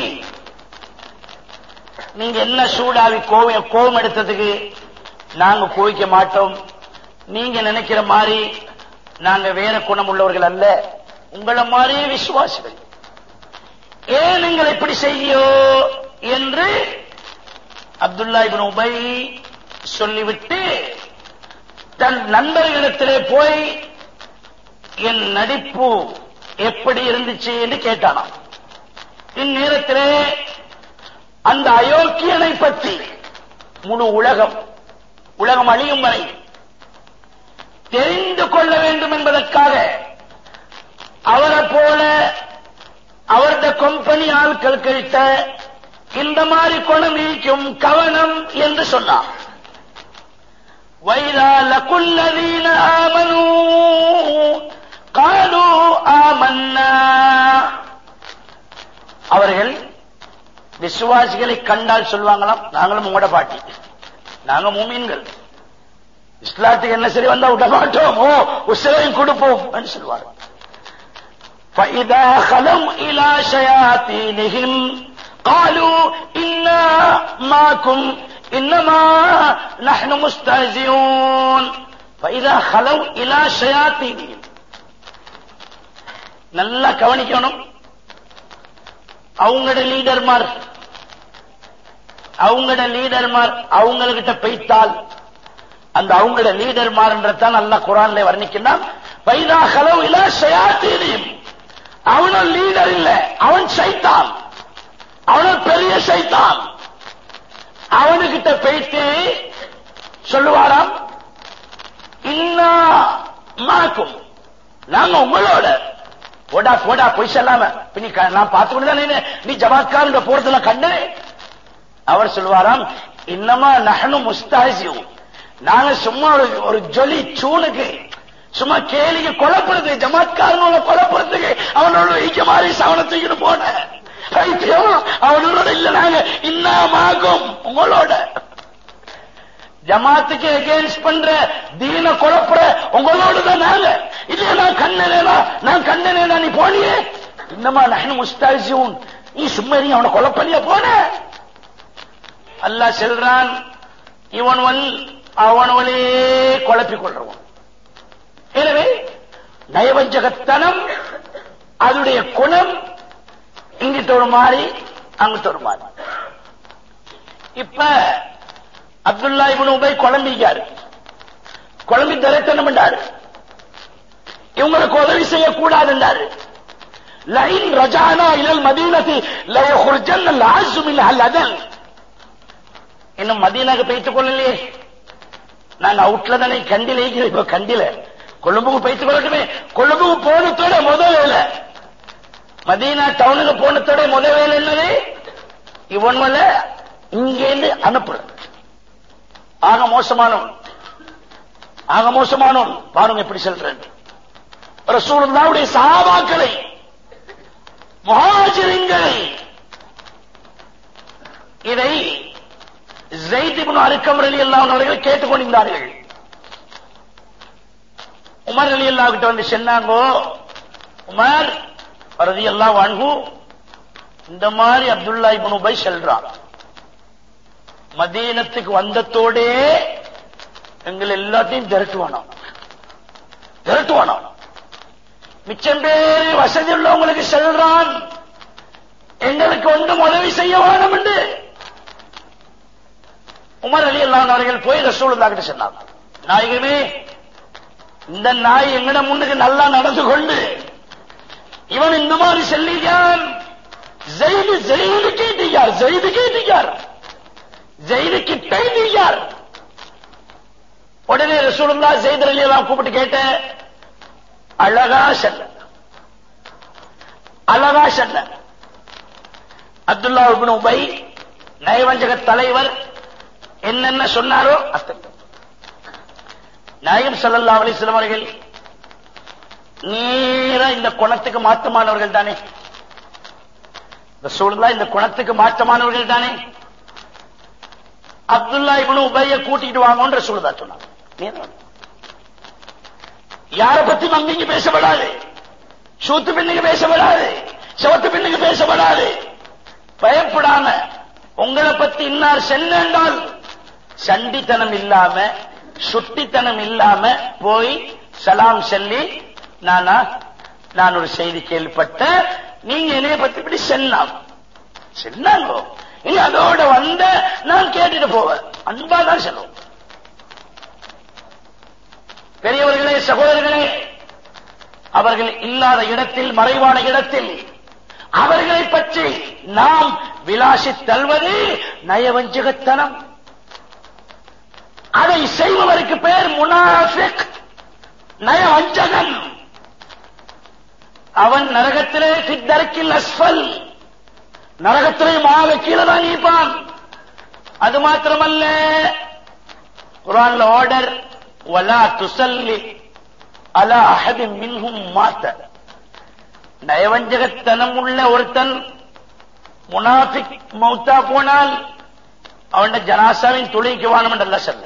நீங்க என்ன சூடாவி கோவம் கோவம் எடுத்ததுக்கு நாங்க கோவிக்க மாட்டோம் நீங்க நினைக்கிற மாதிரி நாங்க வேற குணம் உள்ளவர்கள் அல்ல உங்களை மாதிரியே விசுவாசிகள் ஏன் நீங்கள் இப்படி செய்யோ என்று அப்துல்லா இப்னு உபை சொல்லிவிட்டு தன் நண்பர்களிடத்திலே போய் என் நடிப்பு எப்படி இருந்துச்சு என்று கேட்டானாம் இந்நேரத்திலே அந்த அயோக்கியனை பற்றி முழு உலகம் உலகம் அழியும் வரை தெரிந்து கொள்ள வேண்டும் என்பதற்காக அவரை போல அவரது கம்பெனி ஆட்கள் கிட்ட இந்த மாதிரி குணம் இருக்கும் கவனம் என்று சொன்னார் வைரா லகுல்லதீன ஆமனு காலு ஆமன்னா அவர்கள் விசுவாசிகளை கண்டால் சொல்லுவாங்களாம் நாங்களும் உங்களோட பாட்டி நாங்க மூமீன்கள் இஸ்லாத்துக்கு என்ன சரி வந்தா விட மாட்டோம் ஓ உசிரையும் கொடுப்போம் என்று சொல்லுவார்கள் فإذا خلوا إلى شياطينهم قالوا إنا معكم إنما نحن مستهزئون فإذا خلوا إلى شياطينهم நல்லா கவனிக்கணும் அவங்களோட லீடர்மார் அவங்களோட லீடர்மார் அவங்ககிட்ட பெய்த்தால் அந்த அவங்களோட லீடர்மார்ன்றதான் நல்லா குரான்ல வர்ணிக்கிறான் வைதா ஹலவு இலா ஷயாத்தீனையும் அவனும் லீடர் இல்ல அவன் சைத்தான் அவனும் பெரிய சைத்தான் அவனுக்கிட்ட போயிட்டு சொல்லுவாராம் இன்னா மாக்கும் நாங்க உங்களோட போடா போடா பொய் சொல்லாம இப்ப நீ க- நான் பார்த்துக்கொண்டு தானே நீ ஜமாத்காரங்க போறதுல கண்டேன் அவர் சொல்லுவாராம் இன்னமா நகனு முஸ்தாசியும் நாங்க சும்மா ஒரு ஒரு ஜொலி சூனுக்கு சும்மா கேலிக்கு கொலப்படுறது ஜமாத்காரனோட கொலப்படுறதுக்கு அவனோட வைக்க மாதிரி சவனத்துக்கு போன பைத்தியம் அவனோட இல்ல நாங்க இன்னாமாகும் உங்களோட ஜமாத்துக்கு எகேன்ஸ்ட் பண்ற தீன குழப்புற உங்களோட தான் நாங்க இல்லையா நான் கண்ணனேனா நான் கண்ணனேனா நீ போனியே இன்னமா நஹனு முஸ்தாசியூன் நீ சும்மரி அவனை கொலை பண்ணியா போன அல்லாஹ் செல்றான் இவன் வன் அவனவனே குழப்பிக் கொள்றவன் எனவே நயவஞ்சகத்தனம் அதனுடைய குணம் இங்கிட்ட ஒரு மாதிரி அங்கிட்ட ஒரு மாதிரி இப்ப அப்துல்லா இவனு உபை குழம்பிக்காரு குழம்பி திரைத்தனம் பண்ணாரு இவங்களுக்கு உதவி செய்யக்கூடாது என்றாரு லைன் ரஜானா இலல் மதீனத்தி லயஹுர்ஜன் லாசு மின் அல்லதன் இன்னும் மதீனாக்கு போய்த்துக் கொள்ளலையே நாங்க அவுட்ல தானே கண்டில இருக்கிறோம் இப்ப கண்டில கொழும்புக்கு போய்த்துக் கொள்ளட்டுமே கொழும்புக்கு போனதோட முதல் வேலை மதீனா டவுனுக்கு போனதோட முதல் வேலை என்னது இவன் மேல இங்கேருந்து அனுப்புறது ஆக மோசமானவன் ஆக மோசமானவன் பாருங்க எப்படி சொல்றேன் ரசூலுல்லாவுடைய சஹாபாக்களை முஹாஜிரின்களை இதை ஜெயித் இப்னு அருக்கம் ரலி அல்லாஹ் அவர்கள் கேட்டுக்கொண்டிருந்தார்கள் உமர் அலி அல்லாஹ் கிட்ட வந்து சொன்னாங்கோ உமர் ரதி அல்லாஹ் வான்கு இந்த மாதிரி அப்துல்லா இப்னு உபை சொல்றான் மதீனத்துக்கு வந்தத்தோடே எங்களை எல்லாத்தையும் திரட்டுவானா திரட்டுவானா மிச்சம் பேரு வசதி உள்ளவங்களுக்கு செல்றான் எங்களுக்கு ஒன்றும் உதவி செய்ய வேணும் என்று உமர் அலி அல்லாஹ் அவர்கள் போய் ரசூலுல்லாஹ் கிட்ட சொன்னாங்க நாயகமே இந்த நாய் எங்கட முன்னுக்கு நல்லா நடந்து கொண்டு இவன் இந்த மாதிரி செல்லியான் ஜெயிலு ஜெயிலு கேட்டியார் ஜெயிலு கேட்டியார் ஜெயிலுக்கு பெய்தியார் உடனே ரசூலுல்லா ஜெயித் அலி எல்லாம் கூப்பிட்டு கேட்ட அழகா செல்ல அழகா செல்ல அப்துல்லா இப்னு உபை நயவஞ்சக தலைவர் என்னென்ன சொன்னாரோ அத்தனை நாயம் ஸல்லல்லாஹு அலைஹி வஸல்லம் அவர்கள் நேரா இந்த குணத்துக்கு மாற்றமானவர்கள் தானே ரசூலுல்லாஹ் இந்த குணத்துக்கு மாற்றமானவர்கள் தானே அப்துல்லா இப்னு உபைய கூட்டிட்டு வாங்கன்னு ரசூலுல்லாஹ் சொன்னாங்க நேரா வந்து. யார பத்தி மங்கிங்க பேசப்படாது சூத்து பெண்ணுக்கு பேசப்படாது சிவத்து பெண்ணுக்கு பேசப்படாது பயப்படாம உங்களை பத்தி இன்னார் சென்றால் சண்டித்தனம் இல்லாம சுட்டித்தனம் இல்லாம போய் சலாம் சொல்லி நானா நான் ஒரு செய்தி கேள்விப்பட்ட நீங்க என்னைய பத்தி இப்படி செல்லாம் சென்னாங்கோ நீ அதோட வந்த நான் கேட்டுட்டு போவேன் அன்பா தான் செல்லும் பெரியவர்களே சகோதரர்களே அவர்கள் இல்லாத இடத்தில் மறைவான இடத்தில் அவர்களை பற்றி நாம் விலாசித் தள்வது நயவஞ்சகத்தனம் அதை செய்பவருக்கு பேர் முனாஃபிக் நயவஞ்சகன் அவன் நரகத்திலே சித்தர்க்கில் அஸ்பல் நரகத்திலே மாக கீழே தான் இருப்பான் அது மாத்திரமல்ல குரான்ல ஆர்டர் வலா துசல்லி அலா அஹதி மின்ஹும் மாத்த நயவஞ்சகத்தனம் உள்ள ஒருத்தன் முனாஃபிக் மௌத்தா போனால் அவன் ஜனாசாவின் துளைக்கு வானம் என்றல்ல சொல்ல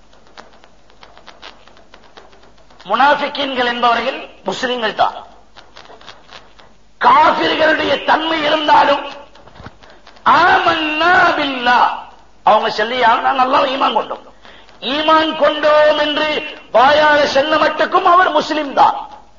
முனாஃபிக்கீன்கள் என்பவர்கள் முஸ்லிம்கள் தான் காபிர்களுடைய தன்மை இருந்தாலும் ஆமன்னா பில்லா அவங்க சொல்லியாக நான் நல்லா ஈமான் கொண்டோம் ஈமான் கொண்டோம் என்று வாயால சென்ன மட்டுக்கும் அவர் முஸ்லிம் தான்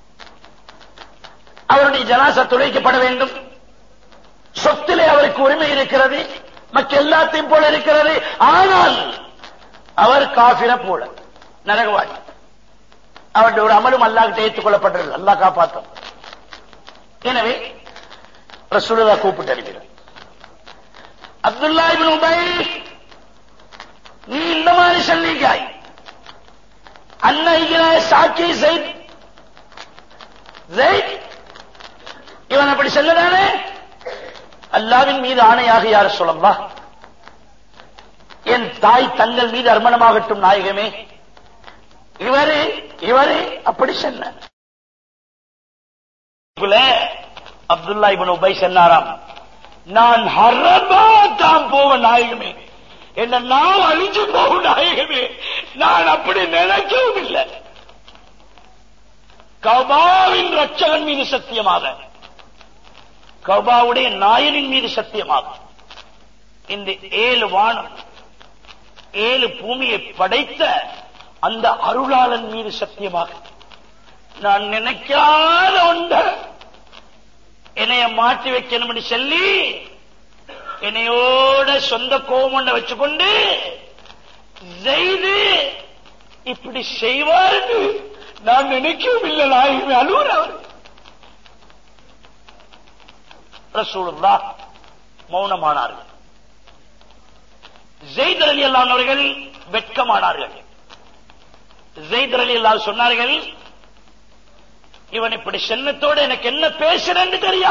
அவருடைய ஜனாசா துளைக்கப்பட வேண்டும் சொத்திலே அவருக்கு உரிமை இருக்கிறது மற்ற எல்லாத்தையும் போல இருக்கிறது ஆனால் அவர் காபிர போல நரகவாதி அவருடைய ஒரு அமலும் அல்லாஹ்கிட்ட ஏற்றுக்கொள்ளப்பட்டது அல்லாஹ் காப்பாற்றும் எனவே ரசூலுல்லா கூப்பிட்டு அறிகிறார் அப்துல்லா இப்னு உபை நீ இந்த மாதிரி சொல்லிக்காய் அன்னைகிறாய் சாக்கி ஜெயித் ஜெயித் இவன் அப்படி சொல்லதானே அல்லாவின் மீது ஆணையாக யார் சொல்லலாம் என் தாய் தங்கள் மீது அர்மணமாகட்டும் நாயகமே இவரு இவரு அப்படி சொன்ன அப்துல்லா இவன் உபை சொன்னாராம் நான் ஹரபா தான் போவ நாயகமே என்ன நான் அழிஞ்சு போகும் நாயகமே நான் அப்படி நினைக்கவும் இல்லை கபாவின் ரட்சகன் மீது சத்தியமாக கபாவுடைய நாயனின் மீது சத்தியமாக இந்த ஏழு வானம் ஏழு பூமியை படைத்த அந்த அருளாளன் மீது சத்தியமாக நான் நினைக்காத ஒன்ற என்னைய மாற்றி வைக்கணும்னு சொல்லி என்னையோட சொந்த கோமண்ட வச்சுக்கொண்டு செய்து இப்படி செய்வார்னு நான் நினைக்கவும் இல்லை நாயகமே அலுவல் அவர் ரசூலுல்லா மௌனமானார்கள் ஜெயித் அலி அல்லான் அவர்கள் வெட்கமானார்கள் ஜெயித் அலி அல்லா சொன்னார்கள் இவன் இப்படி சென்னத்தோடு எனக்கு என்ன பேசுறேன்னு தெரியா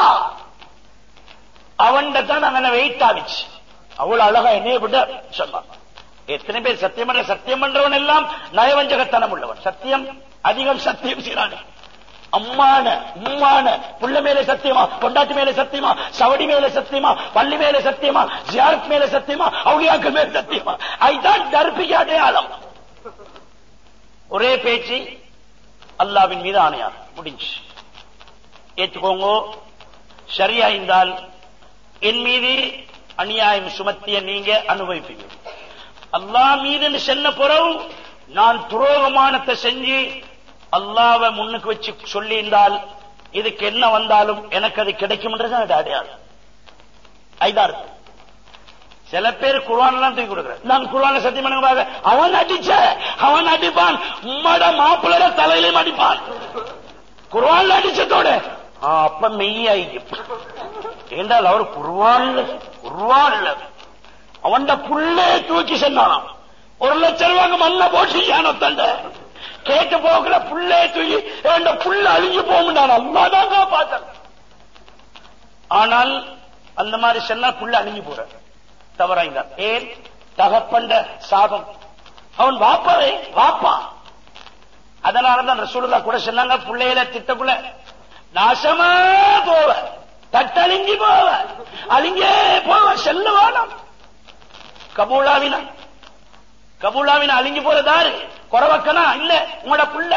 அவன் தான் அங்க வெயிட் ஆகிச்சு அவ்வளவு அழகா என்னைய விட சொன்னான் எத்தனை பேர் சத்தியம் பண்ற சத்தியம் பண்றவன் எல்லாம் நயவஞ்சகத்தனம் உள்ளவன் சத்தியம் அதிகம் சத்தியம் செய்யறானே அம்மான உம்மான புள்ள மேல சத்தியமா பொண்டாட்டி மேல சத்தியமா சவடி மேல சத்தியமா பள்ளி மேல சத்தியமா ஜியாரத் மேல சத்தியமா அவுளியாக்கள் மேல சத்தியமா அதுதான் தர்பிக அடையாளம் ஒரே பேச்சு அல்லாவின் மீது ஆணையா முடிஞ்சு ஏற்றுக்கோங்க சரியா இருந்தால் என் மீது அநியாயம் சுமத்திய நீங்க அனுபவிப்பீங்க அல்லா மீது சென்ன பிறகு நான் துரோகமானத்தை செஞ்சு அல்லாவை முன்னுக்கு வச்சு சொல்லி இருந்தால் இதுக்கு என்ன வந்தாலும் எனக்கு அது கிடைக்கும் அடையாளம் ஐதாறு சில பேர் குர்வான் எல்லாம் தூக்கி கொடுக்குற நான் குர்வான சத்தியம் பண்ணுவாங்க அவன் அடிச்ச அவன் அடிப்பான் உம்மட மாப்பிள்ளட தலையிலும் அடிப்பான் குர்வான்ல அடிச்சதோட அப்ப மெய்யாயிக்கும் என்றால் அவர் குர்வான்ல குர்வான்ல அவன் புள்ளே தூக்கி சென்னானாம் ஒரு லட்சம் ரூபாய்க்கு மண்ண போட்டு யானோ தண்ட கேட்டு போகல புள்ளே தூக்கி என் புள்ள அழிஞ்சு போகும்டான் அம்மாதான் காப்பாத்தன் ஆனால் அந்த மாதிரி சொன்னா புள்ள அழிஞ்சு போற தவறாய்ந்தான் ஏன் தகப்பண்ட சாபம் அவன் வாப்பாவே வாப்பா அதனாலதான் ரசூலுல்லா கூட சொன்னாங்க பிள்ளையில திட்டக்குள்ள நாசமா போவ தட்டழிஞ்சி போவ அழிஞ்சே போவ செல்ல வேணாம் கபூலாவினா கபூலாவினா அழிஞ்சு போறதாரு குறவக்கனா இல்ல உங்களோட புள்ள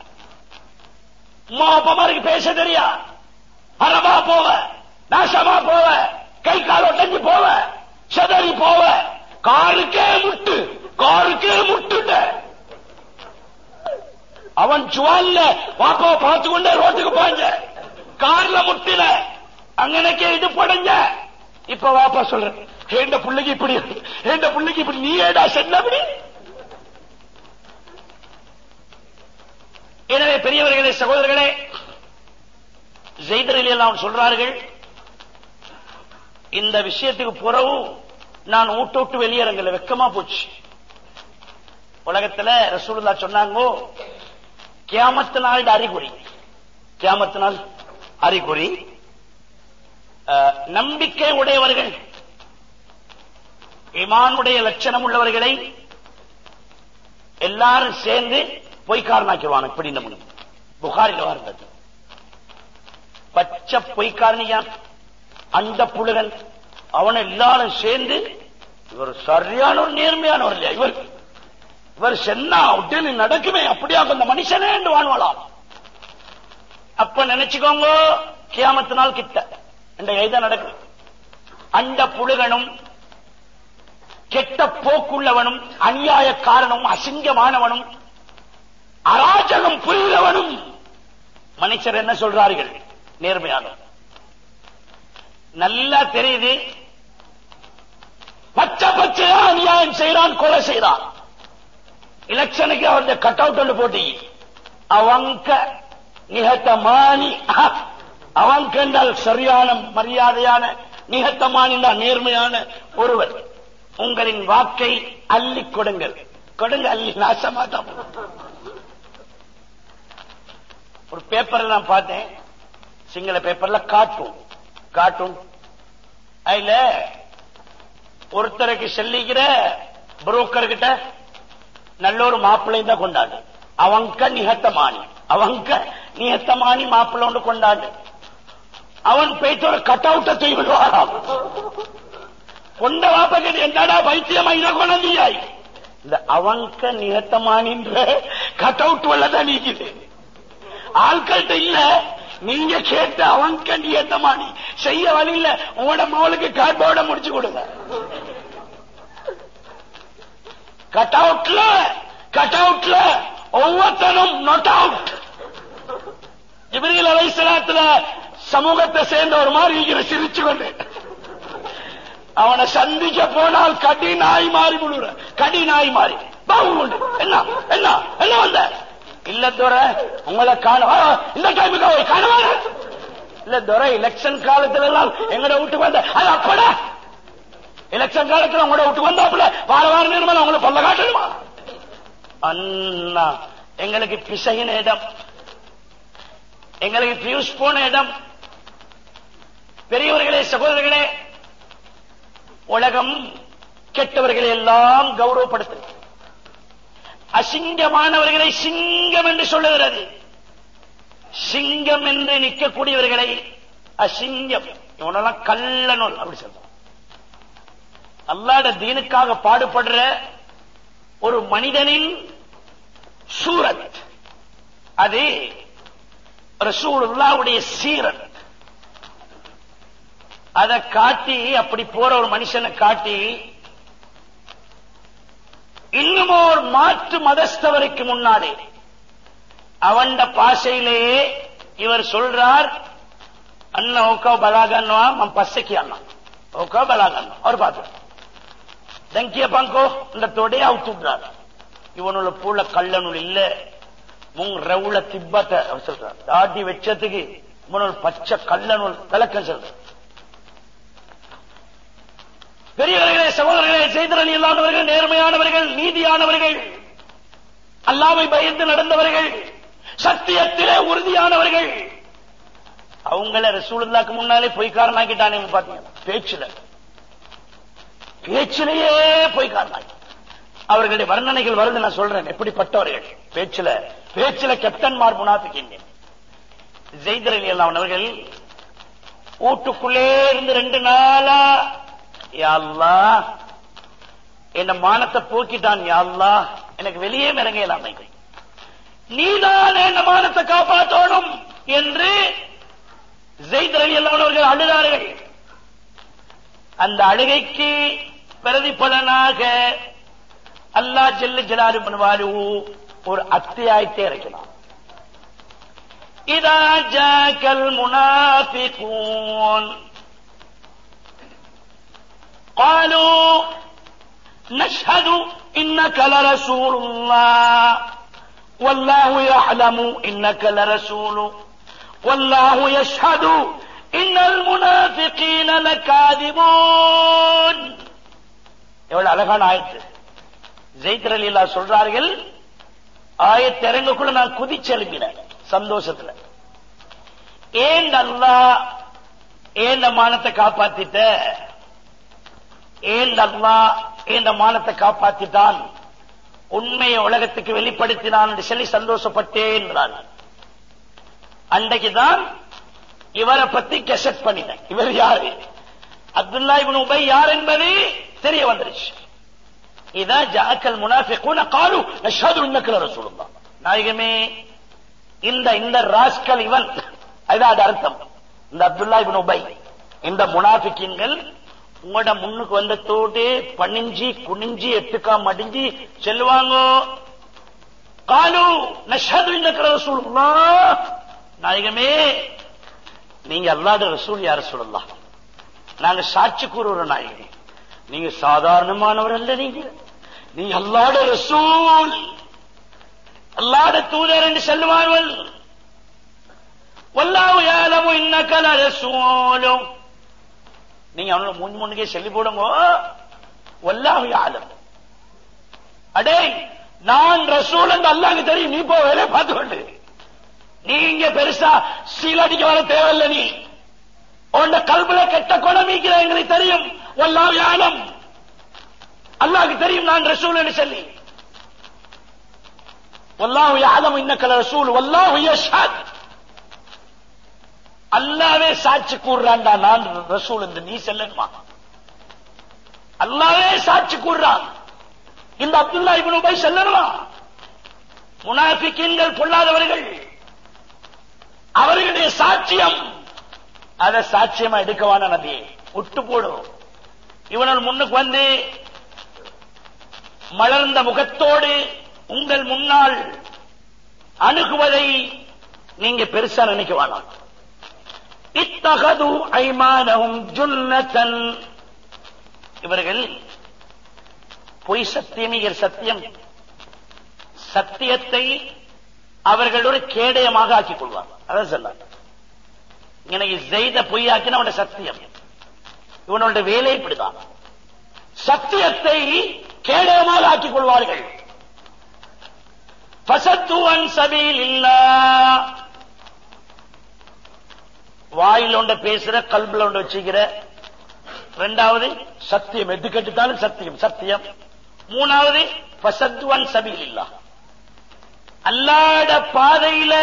உமா அப்பமாருக்கு பேச தெரியா அரபா போவ நாசமா போவ கை கால் ஒட்டஞ்சு போவ செதறி போவ காருக்கே முட்டு காருக்கே முட்டுட்ட அவன் சுவால்ல பாப்பாவை பார்த்து கொண்டே ரோட்டுக்கு பாஞ்ச கார்ல முட்டில அங்கனக்கே இது படைஞ்ச இப்ப வாப்பா சொல்றேன் ஏண்ட பிள்ளைக்கு இப்படி ஏண்ட பிள்ளைக்கு இப்படி நீ ஏடா சென்னபடி எனவே பெரியவர்களே சகோதரர்களே ஜெய்தரில் எல்லாம் சொல்றார்கள் இந்த விஷயத்துக்கு புறவு நான் ஊட்ட விட்டு வெளியேறங்கல வெக்கமா போச்சு உலகத்துல ரசூலுல்லா சொன்னாங்கோ கியாமத்து நாள் அறிகுறி கியாமத்து நாள் அறிகுறி நம்பிக்கை உடையவர்கள் இமானுடைய லட்சணம் உள்ளவர்களை எல்லாரும் சேர்ந்து பொய்க்காரனாக்கிடுவான் இப்படி நம்ம புகாரில் வாழ்ந்தது பச்சை பொய்க்காரனியா அந்த புழுகன் அவனை எல்லாரும் சேர்ந்து இவர் சரியான ஒரு நேர்மையானவர் இல்லையா இவர் இவர் சென்னா உடனே நடக்குமே அப்படியா அந்த மனுஷனே என்று வாழ்வலாம் அப்ப நினைச்சுக்கோங்க கியாமத்து நாள் கிட்ட இந்த கைதான் நடக்குது அந்த புழுகனும் கெட்ட போக்குள்ளவனும் அநியாயக்காரனும் அசிங்கமானவனும் அராஜகம் புரிகிறவனும் மனுஷர் என்ன சொல்றார்கள் நேர்மையான நல்லா தெரியுது பச்சை பச்சையா அநியாயம் செய்யறான் கொலை செய்யறான் எலெக்ஷனுக்கு அவருடைய கட் அவுட் ஒன்று போட்டி அவங்க நிகத்தமானி அவங்க என்றால் சரியான மரியாதையான நிகத்தமானி நேர்மையான ஒருவர் உங்களின் வாக்கை அள்ளி கொடுங்கள் கொடுங்க அள்ளி நாசமாதான் ஒரு பேப்பர்ல நான் பார்த்தேன் சிங்கள பேப்பர்ல காட்டும் காட்டும் அதுல ஒருத்தருக்கு செல்லிக்கிற புரோக்கர் கிட்ட நல்ல ஒரு மாப்பிள்ளை தான் கொண்டாடு அவங்க நிகத்தமானி அவங்க நிகத்தமானி மாப்பிள்ளை ஒன்று கொண்டாடு அவன் போயிட்டு ஒரு கட் அவுட்ட தூய் விடுவாராம் கொண்ட வாப்பக்கு என்னடா வைத்தியம் இதை கொண்டாந்தியாய் இந்த அவங்க நிகத்தமானின்ற கட் அவுட் வல்லதான் நீக்குது ஆட்கள்கிட்ட இல்ல நீங்க கேட்ட அவங்க நியத்தமானி செய்ய வழி இல்ல உங்களோட மவளுக்கு கார்டோட முடிச்சு கொடுங்க கட் அவுட்ல கட் அவுட்ல ஒவ்வொருத்தனும் நொட் அவுட் ஜிபிரில் அலைசலாத்துல சமூகத்தை சேர்ந்த ஒரு மாதிரி இங்க சிரிச்சு கொண்டு அவனை சந்திக்க போனால் கடி நாய் மாறி முழுற கடி நாய் மாறி பாவம் உண்டு என்ன என்ன என்ன வந்த இல்ல துறை உங்களை காண இந்த டைமுக்கு காணவான இல்ல துறை எலெக்ஷன் காலத்துல எல்லாம் எங்கட வீட்டுக்கு வந்த அது அப்படா எலெக்ஷன் காலத்துல உங்களோட வீட்டுக்கு வந்தாப்புல வார வார நேரம் உங்களை பல்ல காட்டணுமா அண்ணா எங்களுக்கு பிசகின இடம் எங்களுக்கு பியூஸ் போன இடம் பெரியவர்களே சகோதரர்களே உலகம் கெட்டவர்களை எல்லாம் கௌரவப்படுத்து அசிங்கமானவர்களை சிங்கம் என்று சொல்லுகிறது சிங்கம் என்று நிற்கக்கூடியவர்களை அசிங்கம் இவனெல்லாம் கள்ள நூல் அப்படி சொல்றான் அல்லாட தீனுக்காக பாடுபடுற ஒரு மனிதனின் சூரத் அது ரசூலுல்லாவுடைய சீரத் அதை காட்டி அப்படி போற ஒரு மனுஷனை காட்டி இன்னும் ஒரு மாற்று மதஸ்தவருக்கு முன்னாலே அவண்ட பாஷையிலேயே இவர் சொல்றார் அண்ணா ஓகோ பலாகன்வா மம் பசைக்கு அண்ணா ஓகோ பலாகன்வா அவர் பார்த்து தங்கிய பங்கோ இந்த தொடைய அவுத்துடுறார் இவனுள்ள பூல கள்ளனுள் இல்ல முங் ரவுள திப்பத்தை அவர் சொல்றார் தாட்டி வச்சதுக்கு இவனுள் பச்சை கள்ளனுள் விளக்கம் சொல்றார் பெரியவர்களே சகோதரர்களே செய்திரல் இல்லாதவர்கள் நேர்மையானவர்கள் நீதியானவர்கள் அல்லாவை பயந்து நடந்தவர்கள் சத்தியத்திலே உறுதியானவர்கள் அவங்கள ரசூலுல்லாக்கு முன்னாலே பொய்க்காரனாக்கிட்டானே பாத்தீங்கன்னா பேச்சுல பேச்சிலேயே பொய்க்காரனாக்கி அவர்களுடைய வர்ணனைகள் வருது நான் சொல்றேன் எப்படிப்பட்டவர்கள் பேச்சுல பேச்சுல கேப்டன்மார் முனாபிக்கின்றேன் ஜெய்தர் அலி அல்லாஹ் அவர்கள் வீட்டுக்குள்ளே இருந்து ரெண்டு நாளா யாழ்லா என்ன மானத்தை போக்கிட்டான் யாழ்லா எனக்கு வெளியே இறங்க இல்லாமை நீதான் என்ன மானத்தை காப்பாற்றணும் என்று ஜெய்தர் அலி அல்லாஹ் அவர்கள் அழுதார்கள் அந்த அழுகைக்கு பிரதிபலனாக அல்லா ஜெல்லு ஜலாலு பண்ணுவாரு ஒரு அத்தியாயத்தை இறக்கலாம் இதா ஜாக்கல் முனாபிகூன் قالوا نشهد إنك لرسول الله والله يعلم إنك لرسول والله يشهد إن المنافقين لكاذبون எவ்வளவு அழகான ஆயத்து ஜெயித்ர லீலா சொல்றார்கள் ஆயத்து இறங்கக்குள்ள நான் குதிச்செலும்பினேன் சந்தோஷத்துல ஏன் அல்லா ஏன் மானத்தை காப்பாத்திட்ட ஏன் அல்லா ஏன் மானத்தை காப்பாத்திட்டான் உண்மையை உலகத்துக்கு வெளிப்படுத்தினான் என்று சொல்லி சந்தோஷப்பட்டேன் என்றான் அன்றைக்குதான் இவரை பத்தி கெசட் பண்ணினேன் இவர் யாரு அப்துல்லா இப்னு உபை யார் என்பது தெரிய வந்துருச்சு இதான் ஜாக்கல் முனாஃபிகூன காலு நஷ்ஹது இன்னக ரசூலுல்லாஹ் நாயகமே இந்த இந்த ராஸ்கல் இவன் அதுதான் அது அர்த்தம் இந்த அப்துல்லா இப்னு உபை இந்த முனாஃபிக்கின்கள் உங்களோட முன்னுக்கு வந்ததோடு பணிஞ்சி குனிஞ்சி எட்டுக்கா மடிஞ்சி செல்லுவாங்க காலு நஷ்ஹது இன்னக ரசூலுல்லாஹ் நாயகமே நீங்க அல்லாத ரசூல் யார சொல்லலாம் நாங்க சாட்சி கூறுற நாயகமே நீங்க சாதாரணமானவர் அல்ல நீங்க நீங்க அல்லாட ரசூல் அல்லாட தூதர் என்று சொல்லுவார்கள் வல்லாஹு யாலமு இன்னக லரசூலும் நீங்க அவனோட முன் முன்னுக்கே சொல்லி போடுங்க வல்லாஹு யாலம் அடே நான் ரசூல் என்று அல்லாஹ்க்கு தெரியும் நீ போ வேலையை பார்த்து கொண்டு நீங்க பெருசா சீலடிக்க வர தேவையில்லை நீ உன் கல்புல கெட்ட குணமிக்கிற எங்களுக்கு தெரியும் வல்லாஹு யாலம் அல்லாஹ்க்கு தெரியும் நான் ரசூல் என்று சொல்லி வல்லாஹு யாலம் இன்னக்க ரசூல் வல்லாஹு யஷ்ஹத் அல்லாவே சாட்சி கூறுறான்டா நான் ரசூல் என்று நீ செல்லணுமா அல்லாவே சாட்சி கூறுறான் இந்த அப்துல்லா இப்னு உபை செல்லணுமா முனாஃபிக்கீன்கள் பொல்லாதவர்கள் அவர்களுடைய சாட்சியம் அதை சாட்சியமா எடுக்கவான நபி விட்டு போடும் இவனால் முன்னுக்கு வந்து மலர்ந்த முகத்தோடு உங்கள் முன்னால் அணுகுவதை நீங்க பெருசா நினைக்க வேணாம் இத்தகது ஐமானகும் ஜுன்னதன் இவர்கள் பொய் சத்தியமிகர் சத்தியம் சத்தியத்தை அவர்கள் ஒரு கேடயமாக ஆக்கிக் கொள்வார் அதான் சொன்னார் எனக்கு செய்த பொய்யாக்கின அவனோட சத்தியம் இவனோட வேலை இப்படிதான் சத்தியத்தை கேடயமாக ஆக்கிக் கொள்வார்கள் பசத்துவன் சபீல் இல்லா வாயில் ஒன்ற பேசுற கல்புல ஒன்று வச்சுக்கிற ரெண்டாவது சத்தியம் எது கேட்டுத்தாலும் சத்தியம் சத்தியம் மூணாவது பசத்துவன் சபீல் இல்லா அல்லாட பாதையில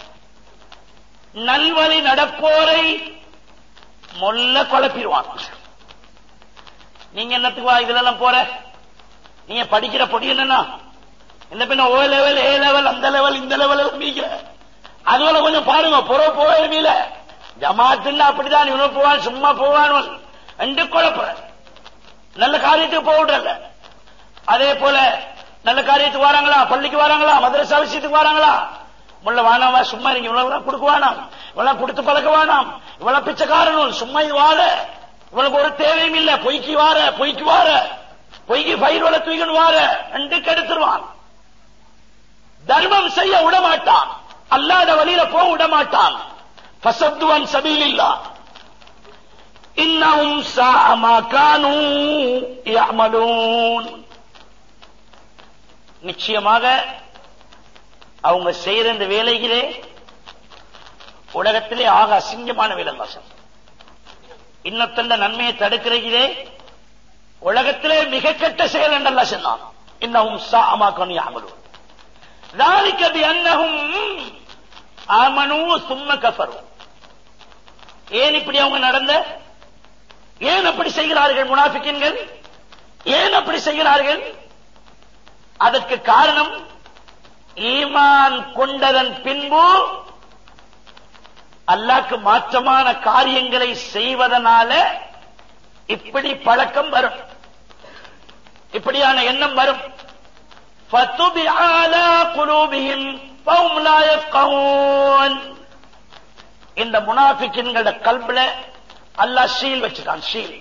நல்வழி நடப்போரை மொல்ல குழப்பிடுவான் நீங்க என்னத்துக்கு வா இதுல போற நீங்க படிக்கிற பொடி என்னன்னா என்ன பின்ன ஓ லெவல் ஏ லெவல் அந்த லெவல் இந்த லெவல் மீக்கிற அதுவரை கொஞ்சம் பாருங்க புற போவேல ஜமாத்துன்னா அப்படிதான் இவனும் போவான் சும்மா போவான் ரெண்டு குழப்ப நல்ல காரியத்துக்கு போக விடுறல அதே போல நல்ல காரியத்துக்கு வராங்களா பள்ளிக்கு வராங்களா மதரசா விஷயத்துக்கு வராங்களா முள்ள வானாவா சும்மா இருங்க இவ்வளவு கொடுக்க வேணாம் இவ்வளவு கொடுத்து பழக்க வேணாம் இவ்வளவு பிச்சைக்காரனும் சும்மா இது வார இவனுக்கு ஒரு தேவையும் இல்ல பொய்க்கு வார பொய்க்கு வார பொய்க்கு பயிர் வள தூக்கின்னு வார ரெண்டு கெடுத்துருவான் தர்மம் செய்ய விடமாட்டான் அல்லாத வழியில போக விடமாட்டான் பசத்துவன் சபீலில்லா இன்னும் சாமா கானூ யஅமலூன் நிச்சயமாக அவங்க செய்யற இந்த வேலைகளே உலகத்திலே ஆக அசிங்கமான வேலை தான் இன்னத்தண்ட நன்மையை தடுக்கிறீங்களே உலகத்திலே மிக கெட்ட செயல் என்றல்ல சொன்னான் இன்னும் சாமா கானூ யஅமலூன் ذلك بأنهم آمنوا ثم كفروا ஏன் இப்படி அவங்க நடந்த ஏன் அப்படி செய்கிறார்கள் முனாஃபிக்கின்கள் ஏன் அப்படி செய்கிறார்கள் அதற்கு காரணம் ஈமான் கொண்டதன் பின்பு அல்லாக்கு மாற்றமான காரியங்களை செய்வதனால இப்படி பழக்கம் வரும் இப்படியான எண்ணம் வரும் فَطُبِعَ عَلَى قُلُوبِهِمْ فَهُمْ لَا يَفْقَهُونَ இந்த முனாஃபிக்கின்களோட கல்புல அல்லாஹ் ஷீல் வச்சுட்டான் ஷீல்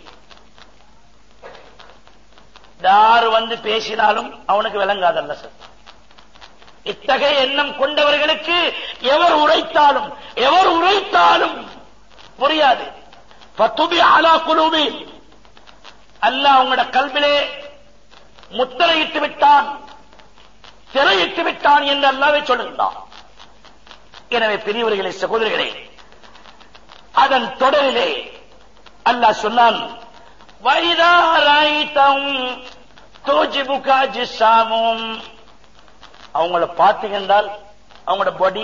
யார் வந்து பேசினாலும் அவனுக்கு விளங்காதல்ல சார் இத்தகைய எண்ணம் கொண்டவர்களுக்கு எவர் உரைத்தாலும் எவர் உரைத்தாலும் புரியாது பத்துபி ஆலா குழுவி அல்லாஹ் அவங்களோட கல்விலே முத்திரையிட்டு விட்டான் திரையிட்டு விட்டான் என்று அல்லாவே சொல்லுகின்றான் எனவே பெரியவர்களே சகோதரிகளே அதன் தொடரிலே அல்லாஹ் சொன்னான் வைதாராயித்தம் தோஜிபுகா ஜிசாமும் அவங்கள பார்த்தீங்கன்றால் அவங்களோட பாடி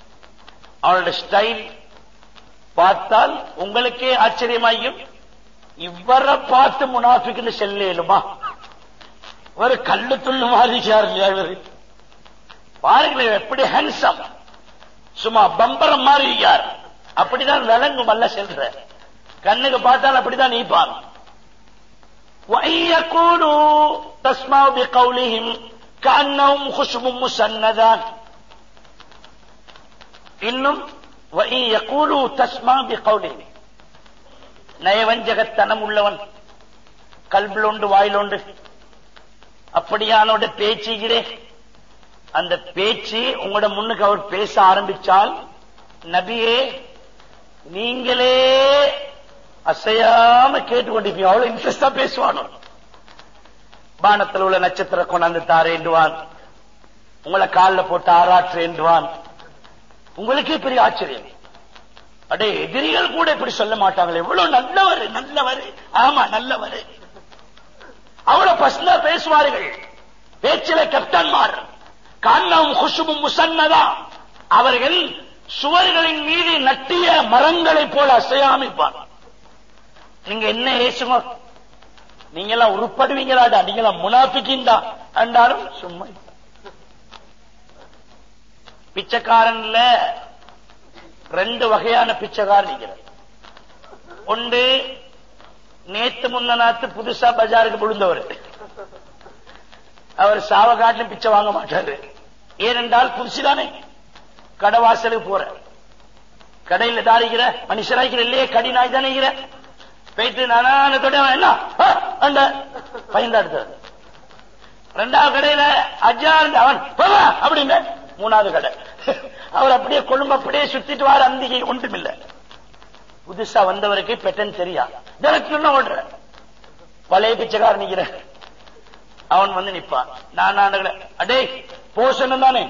அவங்களோட ஸ்டைல் பார்த்தால் உங்களுக்கே ஆச்சரியமாயும் இவரை பார்த்து முனாஃபிக்குன்னு செல்லேலுமா ஒரு கல்லு துள்ளு மாதிரிச்சார் இல்லையா இவரு பாருங்களேன் எப்படி ஹேண்ட்ஸம் சும்மா பம்பரம் மாதிரி இருக்கார் அப்படிதான் விளங்கும் அல்ல செல்ற கண்ணுக்கு பார்த்தால் அப்படிதான் நீப்பான் وَإِيَّكُونُوا تَسْمَعُ بِقَوْلِهِمْ كَأَنَّهُمْ خُشُبٌ مُسَنَّدًا இன்னும் وَإِيَّقُولُوا تَسْمَعُ بِقَوْلِهِمْ நயவஞ்சகத்தனம் உள்ளவன் கல்பிலொண்டு வாயிலொண்டு அப்படியானோட பேச்சுகிறே அந்த பேச்சு உங்களோட முன்னுக்கு அவர் பேச ஆரம்பிச்சால் நபியே நீங்களே அசையாம கேட்டுக்கொண்டிருப்பீங்க அவ்வளவு இன்ட்ரெஸ்டா பேசுவானோ பானத்தில் உள்ள நட்சத்திர கொண்டாந்து தாரேண்டுவான் உங்களை காலில் போட்டு ஆராற்றேண்டுவான் உங்களுக்கே பெரிய ஆச்சரியம் அடே எதிரிகள் கூட இப்படி சொல்ல மாட்டாங்களே எவ்வளவு நல்லவர் நல்லவர் ஆமா நல்லவர் அவ்வளவு பர்சனலா பேசுவார்கள் பேச்சில கேப்டன்மார் காண்ணம் குசுபும் முசன்னதா அவர்கள் சுவர்களின் மீது நட்டிய மரங்களை போல அசையாமிப்பார் நீங்க என்ன ஏசுங்க நீங்க எல்லாம் உருப்படுவீங்களாடா நீங்க எல்லாம் முனாபிக்கிண்டா அண்டாலும் சும்மா பிச்சைக்காரன்ல ரெண்டு வகையான பிச்சைக்காரன் இருக்கிறார் ஒன்று நேத்து முந்தநாத்து புதுசா பஜாருக்கு விழுந்தவர் அவர் சாவகாட்டிலும் பிச்சை வாங்க மாட்டாரு ஏனென்றால் புதுசுதானே கடவாசலுக்கு போற கடையில தாரிக்கிற மனுஷராய்க்கிற இல்லையே கடி நாய் தானே இருக்கிற போயிட்டு நானானத்தோட என்ன அந்த பயந்தா எடுத்தது ரெண்டாவது கடையில அஜா அவன் போவா அப்படின்னு மூணாவது கடை அவர் அப்படியே கொழும்பு அப்படியே சுத்திட்டு வார அந்திகை ஒன்றும் இல்ல புதுசா வந்தவருக்கு பெட்டன் தெரியா எனக்கு ஓடுற பழைய பிச்சைக்காரன் நிக்கிற அவன் வந்து நிப்பான் நான் அடே போசணும் தானே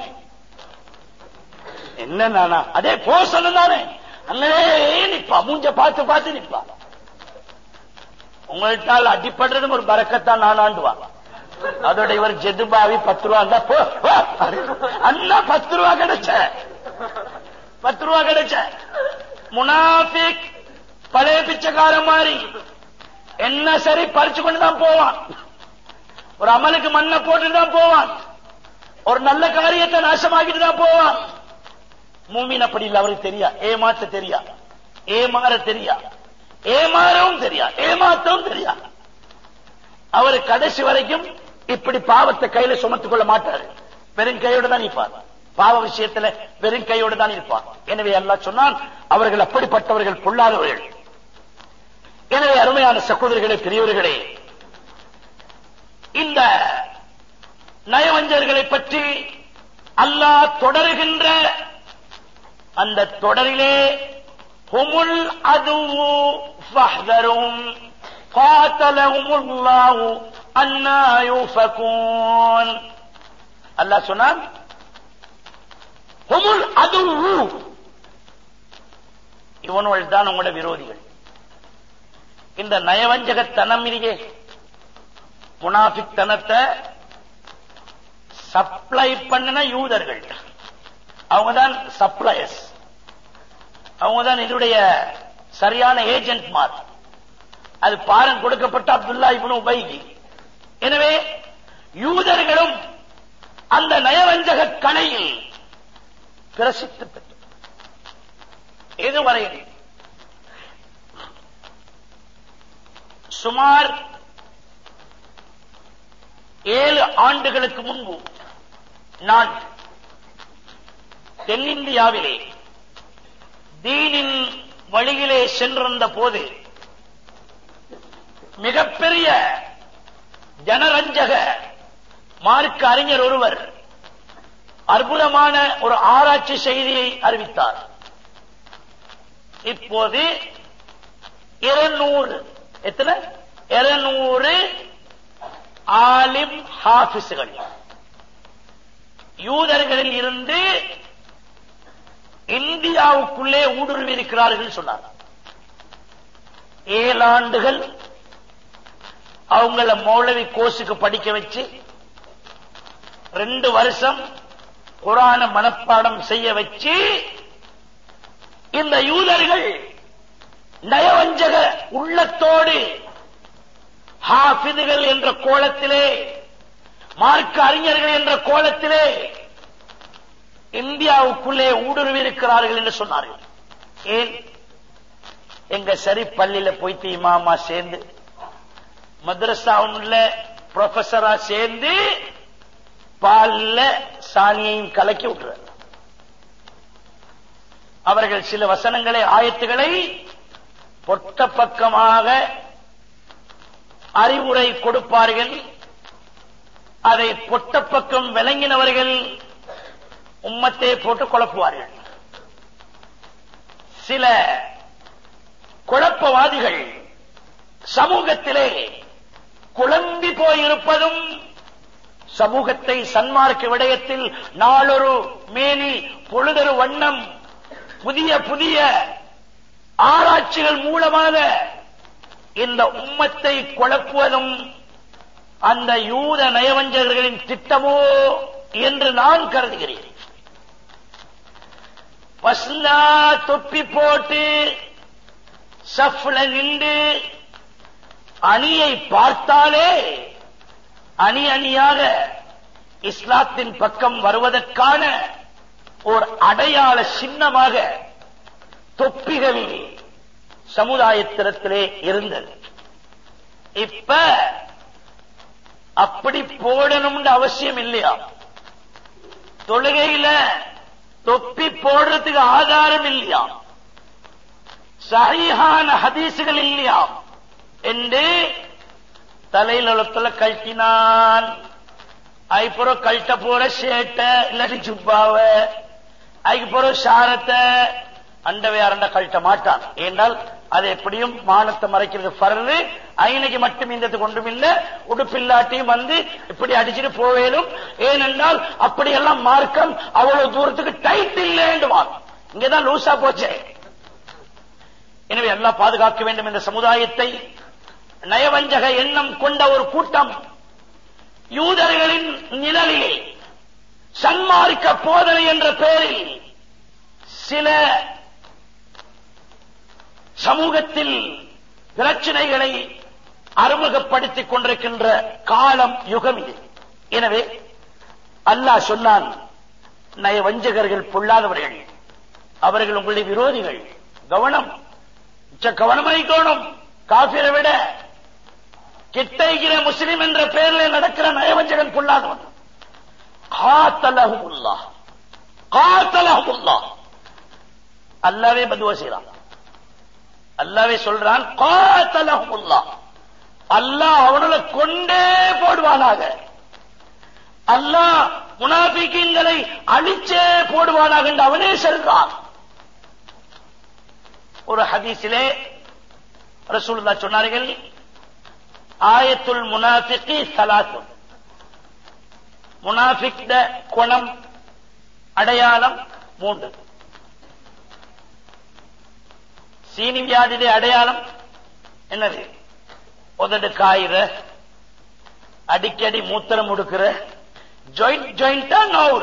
என்ன நானா அதே போசணும் தானே அங்கே நிப்பா மூஞ்ச பார்த்து பார்த்து நிப்பா உங்கள்ட்டால் அடிப்படுறதும் ஒரு பறக்கத்தான் நானாண்டுவான் அதோட இவர் ஜெதுபாவி பத்து ரூபா இருந்தா போ அண்ணா பத்து ரூபா கிடைச்ச பத்து ரூபா கிடைச்ச முனாபிக் பழைய பிச்சைக்கார மாதிரி என்ன சரி பறிச்சு கொண்டு தான் போவான் ஒரு அமலுக்கு மண்ணை போட்டு தான் போவான் ஒரு நல்ல காரியத்தை நாசமாக்கிட்டு தான் போவான் மூமின் அப்படி இல்லை அவருக்கு தெரியா ஏமாத்த தெரியா ஏமாற தெரியா ஏமாறவும் தெரியா ஏமாத்தவும் தெரியா அவர் கடைசி வரைக்கும் இப்படி பாவத்தை கையில சுமத்துக் கொள்ள மாட்டாரு வெறும் கையோட தான் இருப்பார் பாவ விஷயத்துல வெறும் கையோடு தான் இருப்பார் எனவே எல்லாம் சொன்னால் அவர்கள் அப்படிப்பட்டவர்கள் பொல்லாதவர்கள் எனவே அருமையான சகோதரிகளே பெரியவர்களே இந்த நயவஞ்சர்களை பற்றி அல்லாஹ் தொடருகின்ற அந்த தொடரிலே ஹுமுல் அதுவு ஃபஹ்தரும் قاتلهم الله أنا يؤفكون அல்லாஹ் சொன்னான் ஹுமுல் அதுவு இவனுள் தான் உங்களோட விரோதிகள் இந்த நயவஞ்சகத்தனம் இருக்கே முனாஃபித்தனத்தை சப்ளை பண்ணின யூதர்கள் அவங்க தான் சப்ளையர்ஸ் அவங்க தான் இதனுடைய சரியான ஏஜென்ட் மார் அது பாரம் கொடுக்கப்பட்ட அப்துல்லா இப்னு உபைகி எனவே யூதர்களும் அந்த நயவஞ்சக கலையில் பிரசித்தி பெற்று இதுவரையில் சுமார் ஏழு ஆண்டுகளுக்கு முன்பு நான் தென்னிந்தியாவிலே தீனின் வழியிலே சென்றிருந்த போது மிகப்பெரிய ஜனரஞ்சக மார்க்க அறிஞர் ஒருவர் அற்புதமான ஒரு ஆராய்ச்சி செய்தியை அறிவித்தார் இப்போது இருநூறு எத்தனை இருநூறு ஆலிம் ஹாபிஸ்கள் யூதர்களில் இருந்து இந்தியாவுக்குள்ளே ஊடுருவி இருக்கிறார்கள் சொன்னார் ஏழாண்டுகள் அவங்கள மௌலவி கோர்ஸுக்கு படிக்க வச்சு ரெண்டு வருஷம் குரான மனப்பாடம் செய்ய வச்சு இந்த யூதர்கள் நயவஞ்சக உள்ளத்தோடு ஹாஃபிதுகள் என்ற கோலத்திலே மார்க்க அறிஞர்கள் என்ற கோலத்திலே இந்தியாவுக்குள்ளே ஊடுருவி இருக்கிறார்கள் என்று சொன்னார்கள் ஏன் எங்க சரி பள்ளியில போய்த்து இமாமா சேர்ந்து மദ്രസാவுல ப்ரொஃபஸரா சேர்ந்து பால்ல சாணியையும் கலக்கி விட்டுறார் அவர்கள் சில வசனங்களை ஆயத்துகளை பொட்ட பக்கமாக அறிவுரை கொடுப்பார்கள் அதை பொட்ட பக்கம் விளங்கினவர்கள் உம்மத்தை போட்டு குழப்புவார்கள் சில குழப்பவாதிகள் சமூகத்திலே குழம்பி போயிருப்பதும் சமூகத்தை சன்மார்க்க விடயத்தில் நாளொரு மேனி பொழுதொரு வண்ணம் புதிய புதிய ஆராய்ச்சிகள் மூலமாக இந்த உம்மத்தை குழப்புவதும் அந்த யூத நயவஞ்சகர்களின் திட்டமோ என்று நான் கருதுகிறேன் பஸ்லா தொப்பி போட்டு சஃப்ல நின்று அணியை பார்த்தாலே அணி அணியாக இஸ்லாத்தின் பக்கம் வருவதற்கான ஒரு அடையாள சின்னமாக தொப்பிகள் சமுதாயத்திடத்திலே இருந்தது இப்ப அப்படி போடணும்னு அவசியம் இல்லையா தொழுகையில தொப்பி போடுறதுக்கு ஆதாரம் இல்லையா சரியான ஹதீசுகள் இல்லையா என்று தலையில் உலத்துல கழட்டினான் அதுக்கப்புறம் கழட்ட போற ஷேட்ட இல்லாட்டி சுப்பாவ அதுக்கப்புறம் சாரத்தை அண்டவை அரண்ட கழட்ட மாட்டான் ஏனால் அது எப்படியும் மானத்தை மறைக்கிறது பரவு ஐநைக்கு மட்டும் இந்த கொண்டும் இல்ல உடுப்பில்லாட்டியும் வந்து இப்படி அடிச்சுட்டு போவேலும் ஏனென்றால் அப்படியெல்லாம் மார்க்கம் அவ்வளவு தூரத்துக்கு டைட் இல்லைன்றுவான் இங்கதான் லூசா போச்சே எனவே எல்லாம் பாதுகாக்க வேண்டும் இந்த சமுதாயத்தை நயவஞ்சக எண்ணம் கொண்ட ஒரு கூட்டம் யூதர்களின் நிழலிலே சன்மார்க்க போதனை என்ற பெயரில் சில சமூகத்தில் பிரச்சனைகளை அறிமுகப்படுத்திக் கொண்டிருக்கின்ற காலம் யுகம் இது எனவே அல்லாஹ் சொன்னான் நயவஞ்சகர்கள் பொல்லாதவர்கள் அவர்கள் உங்களுடைய விரோதிகள் கவனம் கவனமாய்க்கோணும் காபிரை விட கிட்டைகிற முஸ்லிம் என்ற பெயரில் நடக்கிற நயவஞ்சகன் பொல்லாதவன் காத்தலகுல்லா காத்தலகுல்லா அல்லாவே பதுவா செய்யறான் அல்லாவே சொல்றான் காத்தலகுல்லா அல்லாஹ் அவனுல கொண்டே போடுவானாக அல்லாஹ் முனாபிக்கங்களை அழிச்சே போடுவானாக என்று அவனே சொல்றான் ஒரு ஹதீஸிலே ரசூலுல்லா சொன்னார்கள் ஆயத்துல் முனாஃபிகி சலாத்தும் முனாஃபிக் குணம் அடையாளம் மூன்று சீனி வியாதியுடைய அடையாளம் என்னது உதடு காயிற அடிக்கடி மூத்திரம் முடுக்கிற ஜாயிண்ட் ஜாயிண்டா நோவுற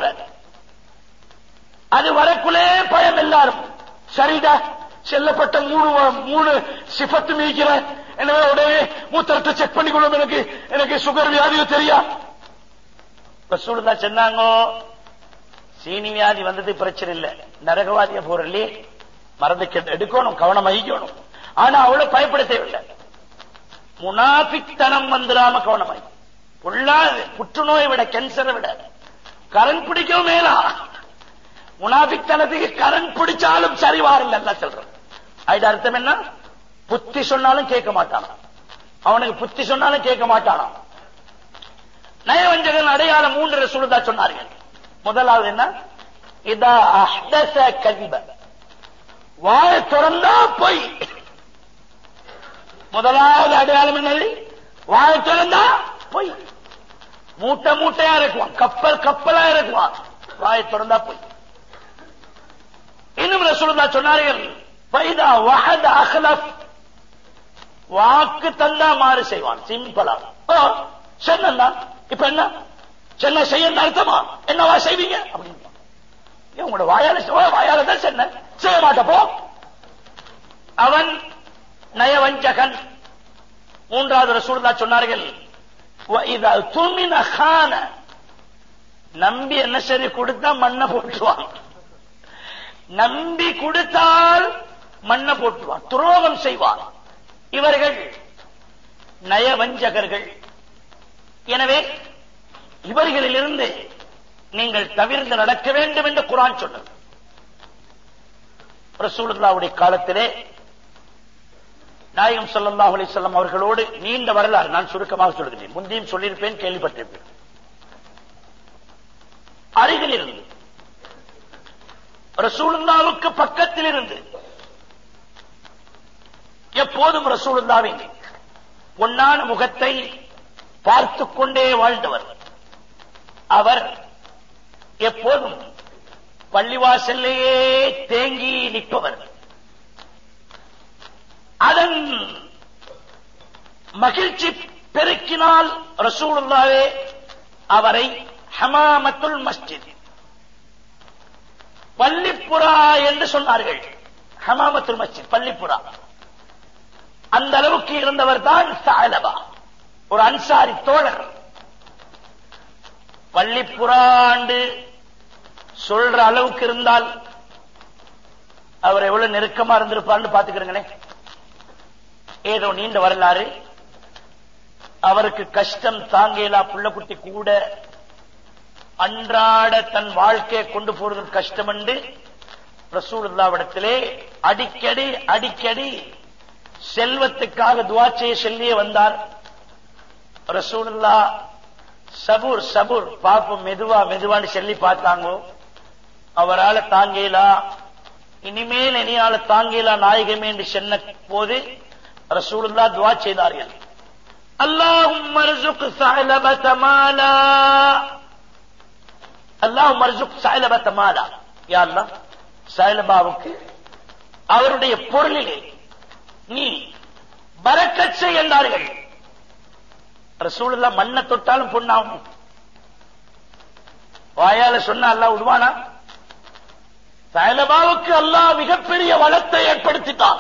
அது வரக்குள்ளே பயம் எல்லாரும் சரிடா செல்லப்பட்ட மூணு மூணு சிபத்து மீக்கிற எனவே உடனே மூத்தரத்தை செக் பண்ணிக்கொள்ளும் எனக்கு எனக்கு சுகர் வியாதியோ தெரியா ரசூலுல்லா சொன்னாங்கோ சீனி வியாதி வந்தது பிரச்சனை இல்ல நரகவாதிய போறலே மறந்து எடுக்கணும் கவனம் வகிக்கணும் ஆனா அவ்வளவு பயப்பட தேவையில்லை முனாபித்தனம் வந்துடாம கவனமாய் பொல்லாது புற்றுநோயை விட கேன்சரை விட கரண் பிடிக்கவும் மேலா முனாபித்தனத்துக்கு கரண் பிடிச்சாலும் சரி வாருங்க சொல்றேன் அது அர்த்தம் என்ன புத்தி சொன்னாலும் கேட்க மாட்டானா அவனுக்கு புத்தி சொன்னாலும் கேட்க மாட்டானா நயவஞ்சகன் அடையாளம் மூன்று சுழுதா சொன்னார்கள் முதலாவது என்ன இதா அஹ்தச கதிப வாய திறந்தா பொய் முதலாவது அடையாளம் என்னது வாய திறந்தா பொய் மூட்டை மூட்டையா இருக்குவான் கப்பல் கப்பலா இருக்குவான் வாய திறந்தா பொய் இன்னும் ரசூலுல்லா சொன்னார்கள் பைதா வஹத அஹ்லஃப் வாக்கு தந்தா மாறு செய்வான் சிம்பிளா ஓ சென்னா இப்ப என்ன சென்னை செய்ய அர்த்தமா என்னவா செய்வீங்க அப்படின்னு உங்களோட வாயால வாயால தான் சென்ன செய்ய மாட்டப்போ அவன் நயவஞ்சகன் மூன்றாவது ரசூலுல்லா சொன்னார்கள் "வஇதா துமின கான நம்பி என்ன சரி கொடுத்தா மண்ணை போட்டுவான் நம்பி கொடுத்தால் மண்ணை போட்டுவான் துரோகம் செய்வான் இவர்கள் நயவஞ்சகர்கள் எனவே இவர்களிலிருந்து நீங்கள் தவிர்த்து நடக்க வேண்டும் என்று குரான் சொன்னது ரசூலுல்லாவுடைய காலத்திலே நாயகம் ஸல்லல்லாஹு அலைஹி வஸல்லம் அவர்களோடு நீண்ட வரலாறு நான் சுருக்கமாக சொல்கிறேன் முந்தியும் சொல்லியிருப்பேன் கேள்விப்பட்டிருப்பேன் அருகில் இருந்து ரசூலுல்லாவுக்கு பக்கத்தில் இருந்து எப்போதும் ரசூலுல்லாவின் பொன்னான முகத்தை பார்த்துக் கொண்டே வாழ்ந்தவர் அவர் எப்போதும் பள்ளிவாசல்லையே தேங்கி நிற்பவர் அதன் மகிழ்ச்சி பெருக்கினால் ரசூலுல்லாவே அவரை ஹமாமத்துல் மஸ்ஜித் பள்ளிப்புறா என்று சொன்னார்கள் ஹமாமத்துல் மஸ்ஜித் பள்ளிப்புறா அந்த அளவுக்கு இருந்தவர் தான் சாலபா ஒரு அன்சாரி தோழர் பள்ளிப்புறாண்டு சொல்ற அளவுக்கு இருந்தால் அவர் எவ்வளவு நெருக்கமா இருந்திருப்பார்னு பாத்துக்கிறீங்களேன் ஏதோ நீண்ட வரலாறு அவருக்கு கஷ்டம் தாங்கேலா புள்ளக்குட்டி கூட அன்றாட தன் வாழ்க்கையை கொண்டு போறது கஷ்டம் என்று ரசூலுல்லாவிடத்திலே அடிக்கடி அடிக்கடி செல்வத்துக்காக துவா செய்ய சொல்லியே வந்தார் ரசூலுல்லா சபூர் சபூர் பாப்போம் மெதுவா மெதுவான்னு சொல்லி பார்த்தாங்க அவரால தாங்கேலா இனிமேல் இனியால தாங்கேலா நாயகமே என்று சொன்ன போது ரசூலுல்லா துவா செய்தார்கள் அல்லாஹும் மர்சுக் சஹலபத மாலா அல்லாஹும் மர்சுக் சஹலபத மாலா யா அல்லாஹ் சஹலபாவுக்கு அவருடைய பொருளிலே நீ பரக்கச் செய் என்றார்கள் ரசூலுல்லா மண்ணை தொட்டாலும் பொண்ணாகும் வாயால சொன்னா அல்லாஹ் விடுவானா சஹலபாவுக்கு அல்லாஹ் மிகப்பெரிய வளத்தை ஏற்படுத்திட்டான்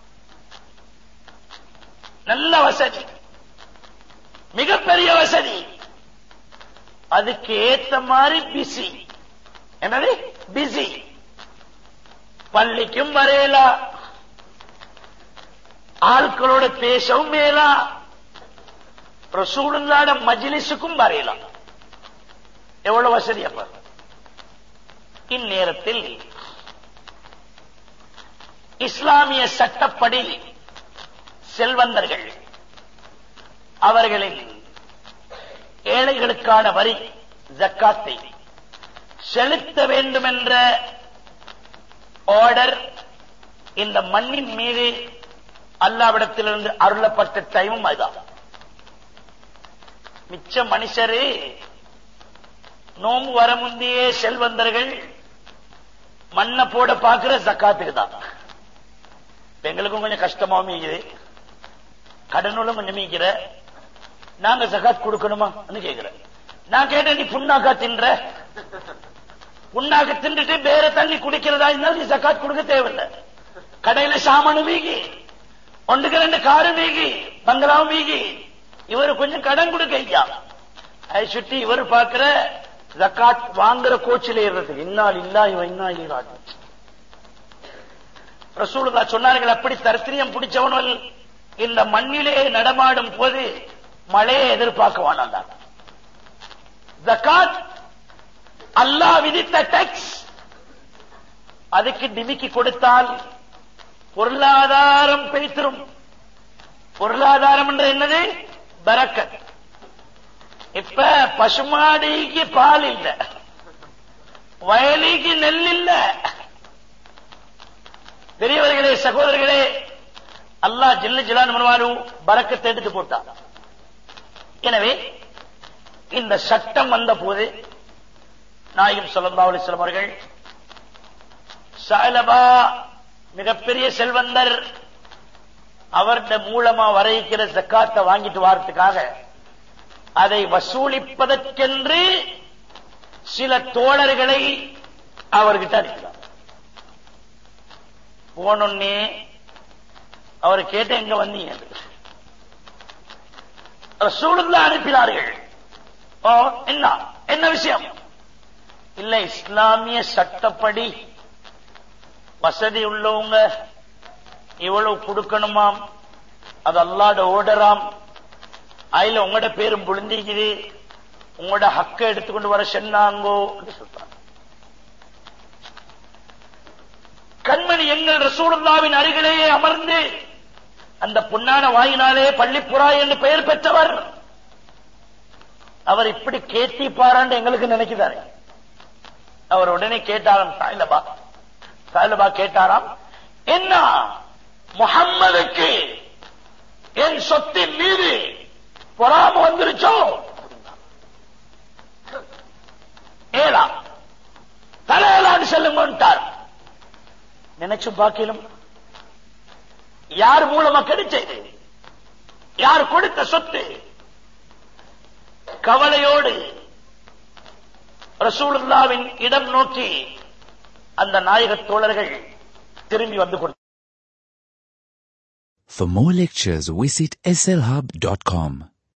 நல்ல வசதி மிகப்பெரிய வசதி அதுக்கு ஏத்த மாதிரி பிஸி என்னது பிஸி பள்ளிக்கும் வரையலா ஆட்களோட பேசவும் மேலா ரசூலுல்லாட மஜ்லிஸுக்கும் வரையலாம் எவ்வளவு வசதி அப்ப இந்நேரத்தில் இஸ்லாமிய சட்டப்படி செல்வந்தர்கள் அவர்களின் ஏழைகளுக்கான வரி ஜக்காத்தை செலுத்த வேண்டும் என்ற ஆர்டர் இந்த மண்ணின் மீது அல்லாவிடத்திலிருந்து அருளப்பட்ட டைமும் அதுதான் மிச்ச மனுஷரு நோம்பு வர முந்தையே செல்வந்தர்கள் மண்ணை போட பாக்குற ஜக்காத்துக்கு தான் எங்களுக்கும் கொஞ்சம் கஷ்டமாவும் இருக்குது கடனும் கொஞ்சம் மீக்கிற நாங்க ஜகாத் கொடுக்கணுமா கேக்குறேன் நான் கேட்டேன் நீ புண்ணாக்கா தின்ற புண்ணாக்க தின்றுட்டு வேற தண்ணி குடிக்கிறதா இருந்தாலும் நீ ஜக்காத் கொடுக்க தேவையில்லை கடையில சாமானு வீகி ஒன்றுக்கு ரெண்டு காரு வீகி பங்களாவும் வீகி இவரு கொஞ்சம் கடன் கொடுக்க ஐயா அதை சுற்றி இவர் பார்க்கிற ஜக்காத் வாங்குற கோச்சில ஏறுறதுக்கு இன்னால் இல்லா இவன் இன்னா இல்லா ரசூலுல்லா சொன்னார்கள் அப்படி தரித்திரியம் பிடிச்சவனும் இந்த மண்ணிலே நடமாடும் போது மழையை எதிர்பார்க்க வேணாம் ஜக்காத் அல்லாஹ் விதித்த டேக்ஸ் அதுக்கு டிமிக்கி கொடுத்தால் பொருளாதாரம் பெய்த்திரும் பொருளாதாரம் என்ற என்னது பரக்கத் இப்ப பசுமாடிக்கு பால் இல்ல வயலிக்கு நெல் இல்ல பெரியவர்களே சகோதரர்களே அல்லாஹ் ஜில்லு ஜிலான் மனவாலு பறக்கத்தை எடுத்து போட்டான் எனவே இந்த சட்டம் வந்த போது நாயகம் சொல்லா அலிஸ்லாம் அவர்கள் சாலபா மிகப்பெரிய செல்வந்தர் அவருடைய மூலமா வரைக்கிற ஜக்காத்தை வாங்கிட்டு வாரத்துக்காக அதை வசூலிப்பதற்கென்று சில தோழர்களை அவர்கிட்ட அனுப்பினார் போனொன்னே அவரை கேட்ட எங்க வந்தீங்க ரசூலுல்லாஹ் அனுப்பினார்கள் ஓ என்ன என்ன விஷயம் இல்ல இஸ்லாமிய சட்டப்படி வசதி உள்ளவங்க இவ்வளவு கொடுக்கணுமாம் அது அல்லாட ஓடராம் அதுல உங்களோட பேரும் புழுந்திக்குது உங்களோட ஹக்க எடுத்துக்கொண்டு வர சொன்னாங்கோ என்று சொல்றாங்க கண்மணி எங்கள் ரசூலுல்லாவின் அருகிலேயே அமர்ந்து அந்த பொன்னான வாயினாலே பள்ளிப்புறா என்று பெயர் பெற்றவர் அவர் இப்படி கேட்டி பாராண்டு எங்களுக்கு நினைக்கிறாரு அவர் உடனே கேட்டாராம் சாயிலபா சாயிலபா கேட்டாராம் என்ன முகம்மதுக்கு என் சொத்தின் மீது பொறாம வந்துருச்சோ ஏழா தலையலான்னு செல்லுங்கன்ட்டார் நினைச்சு பார்க்கலும் யார் மூலமா கிடைச்சது யார் கொடுத்த சொத்து கவலையோடு ரசூலுல்லாவின் இடம் நோக்கி அந்த நாயக தோழர்கள் திரும்பி வந்து கொண்டு For more lectures, visit slhub.com.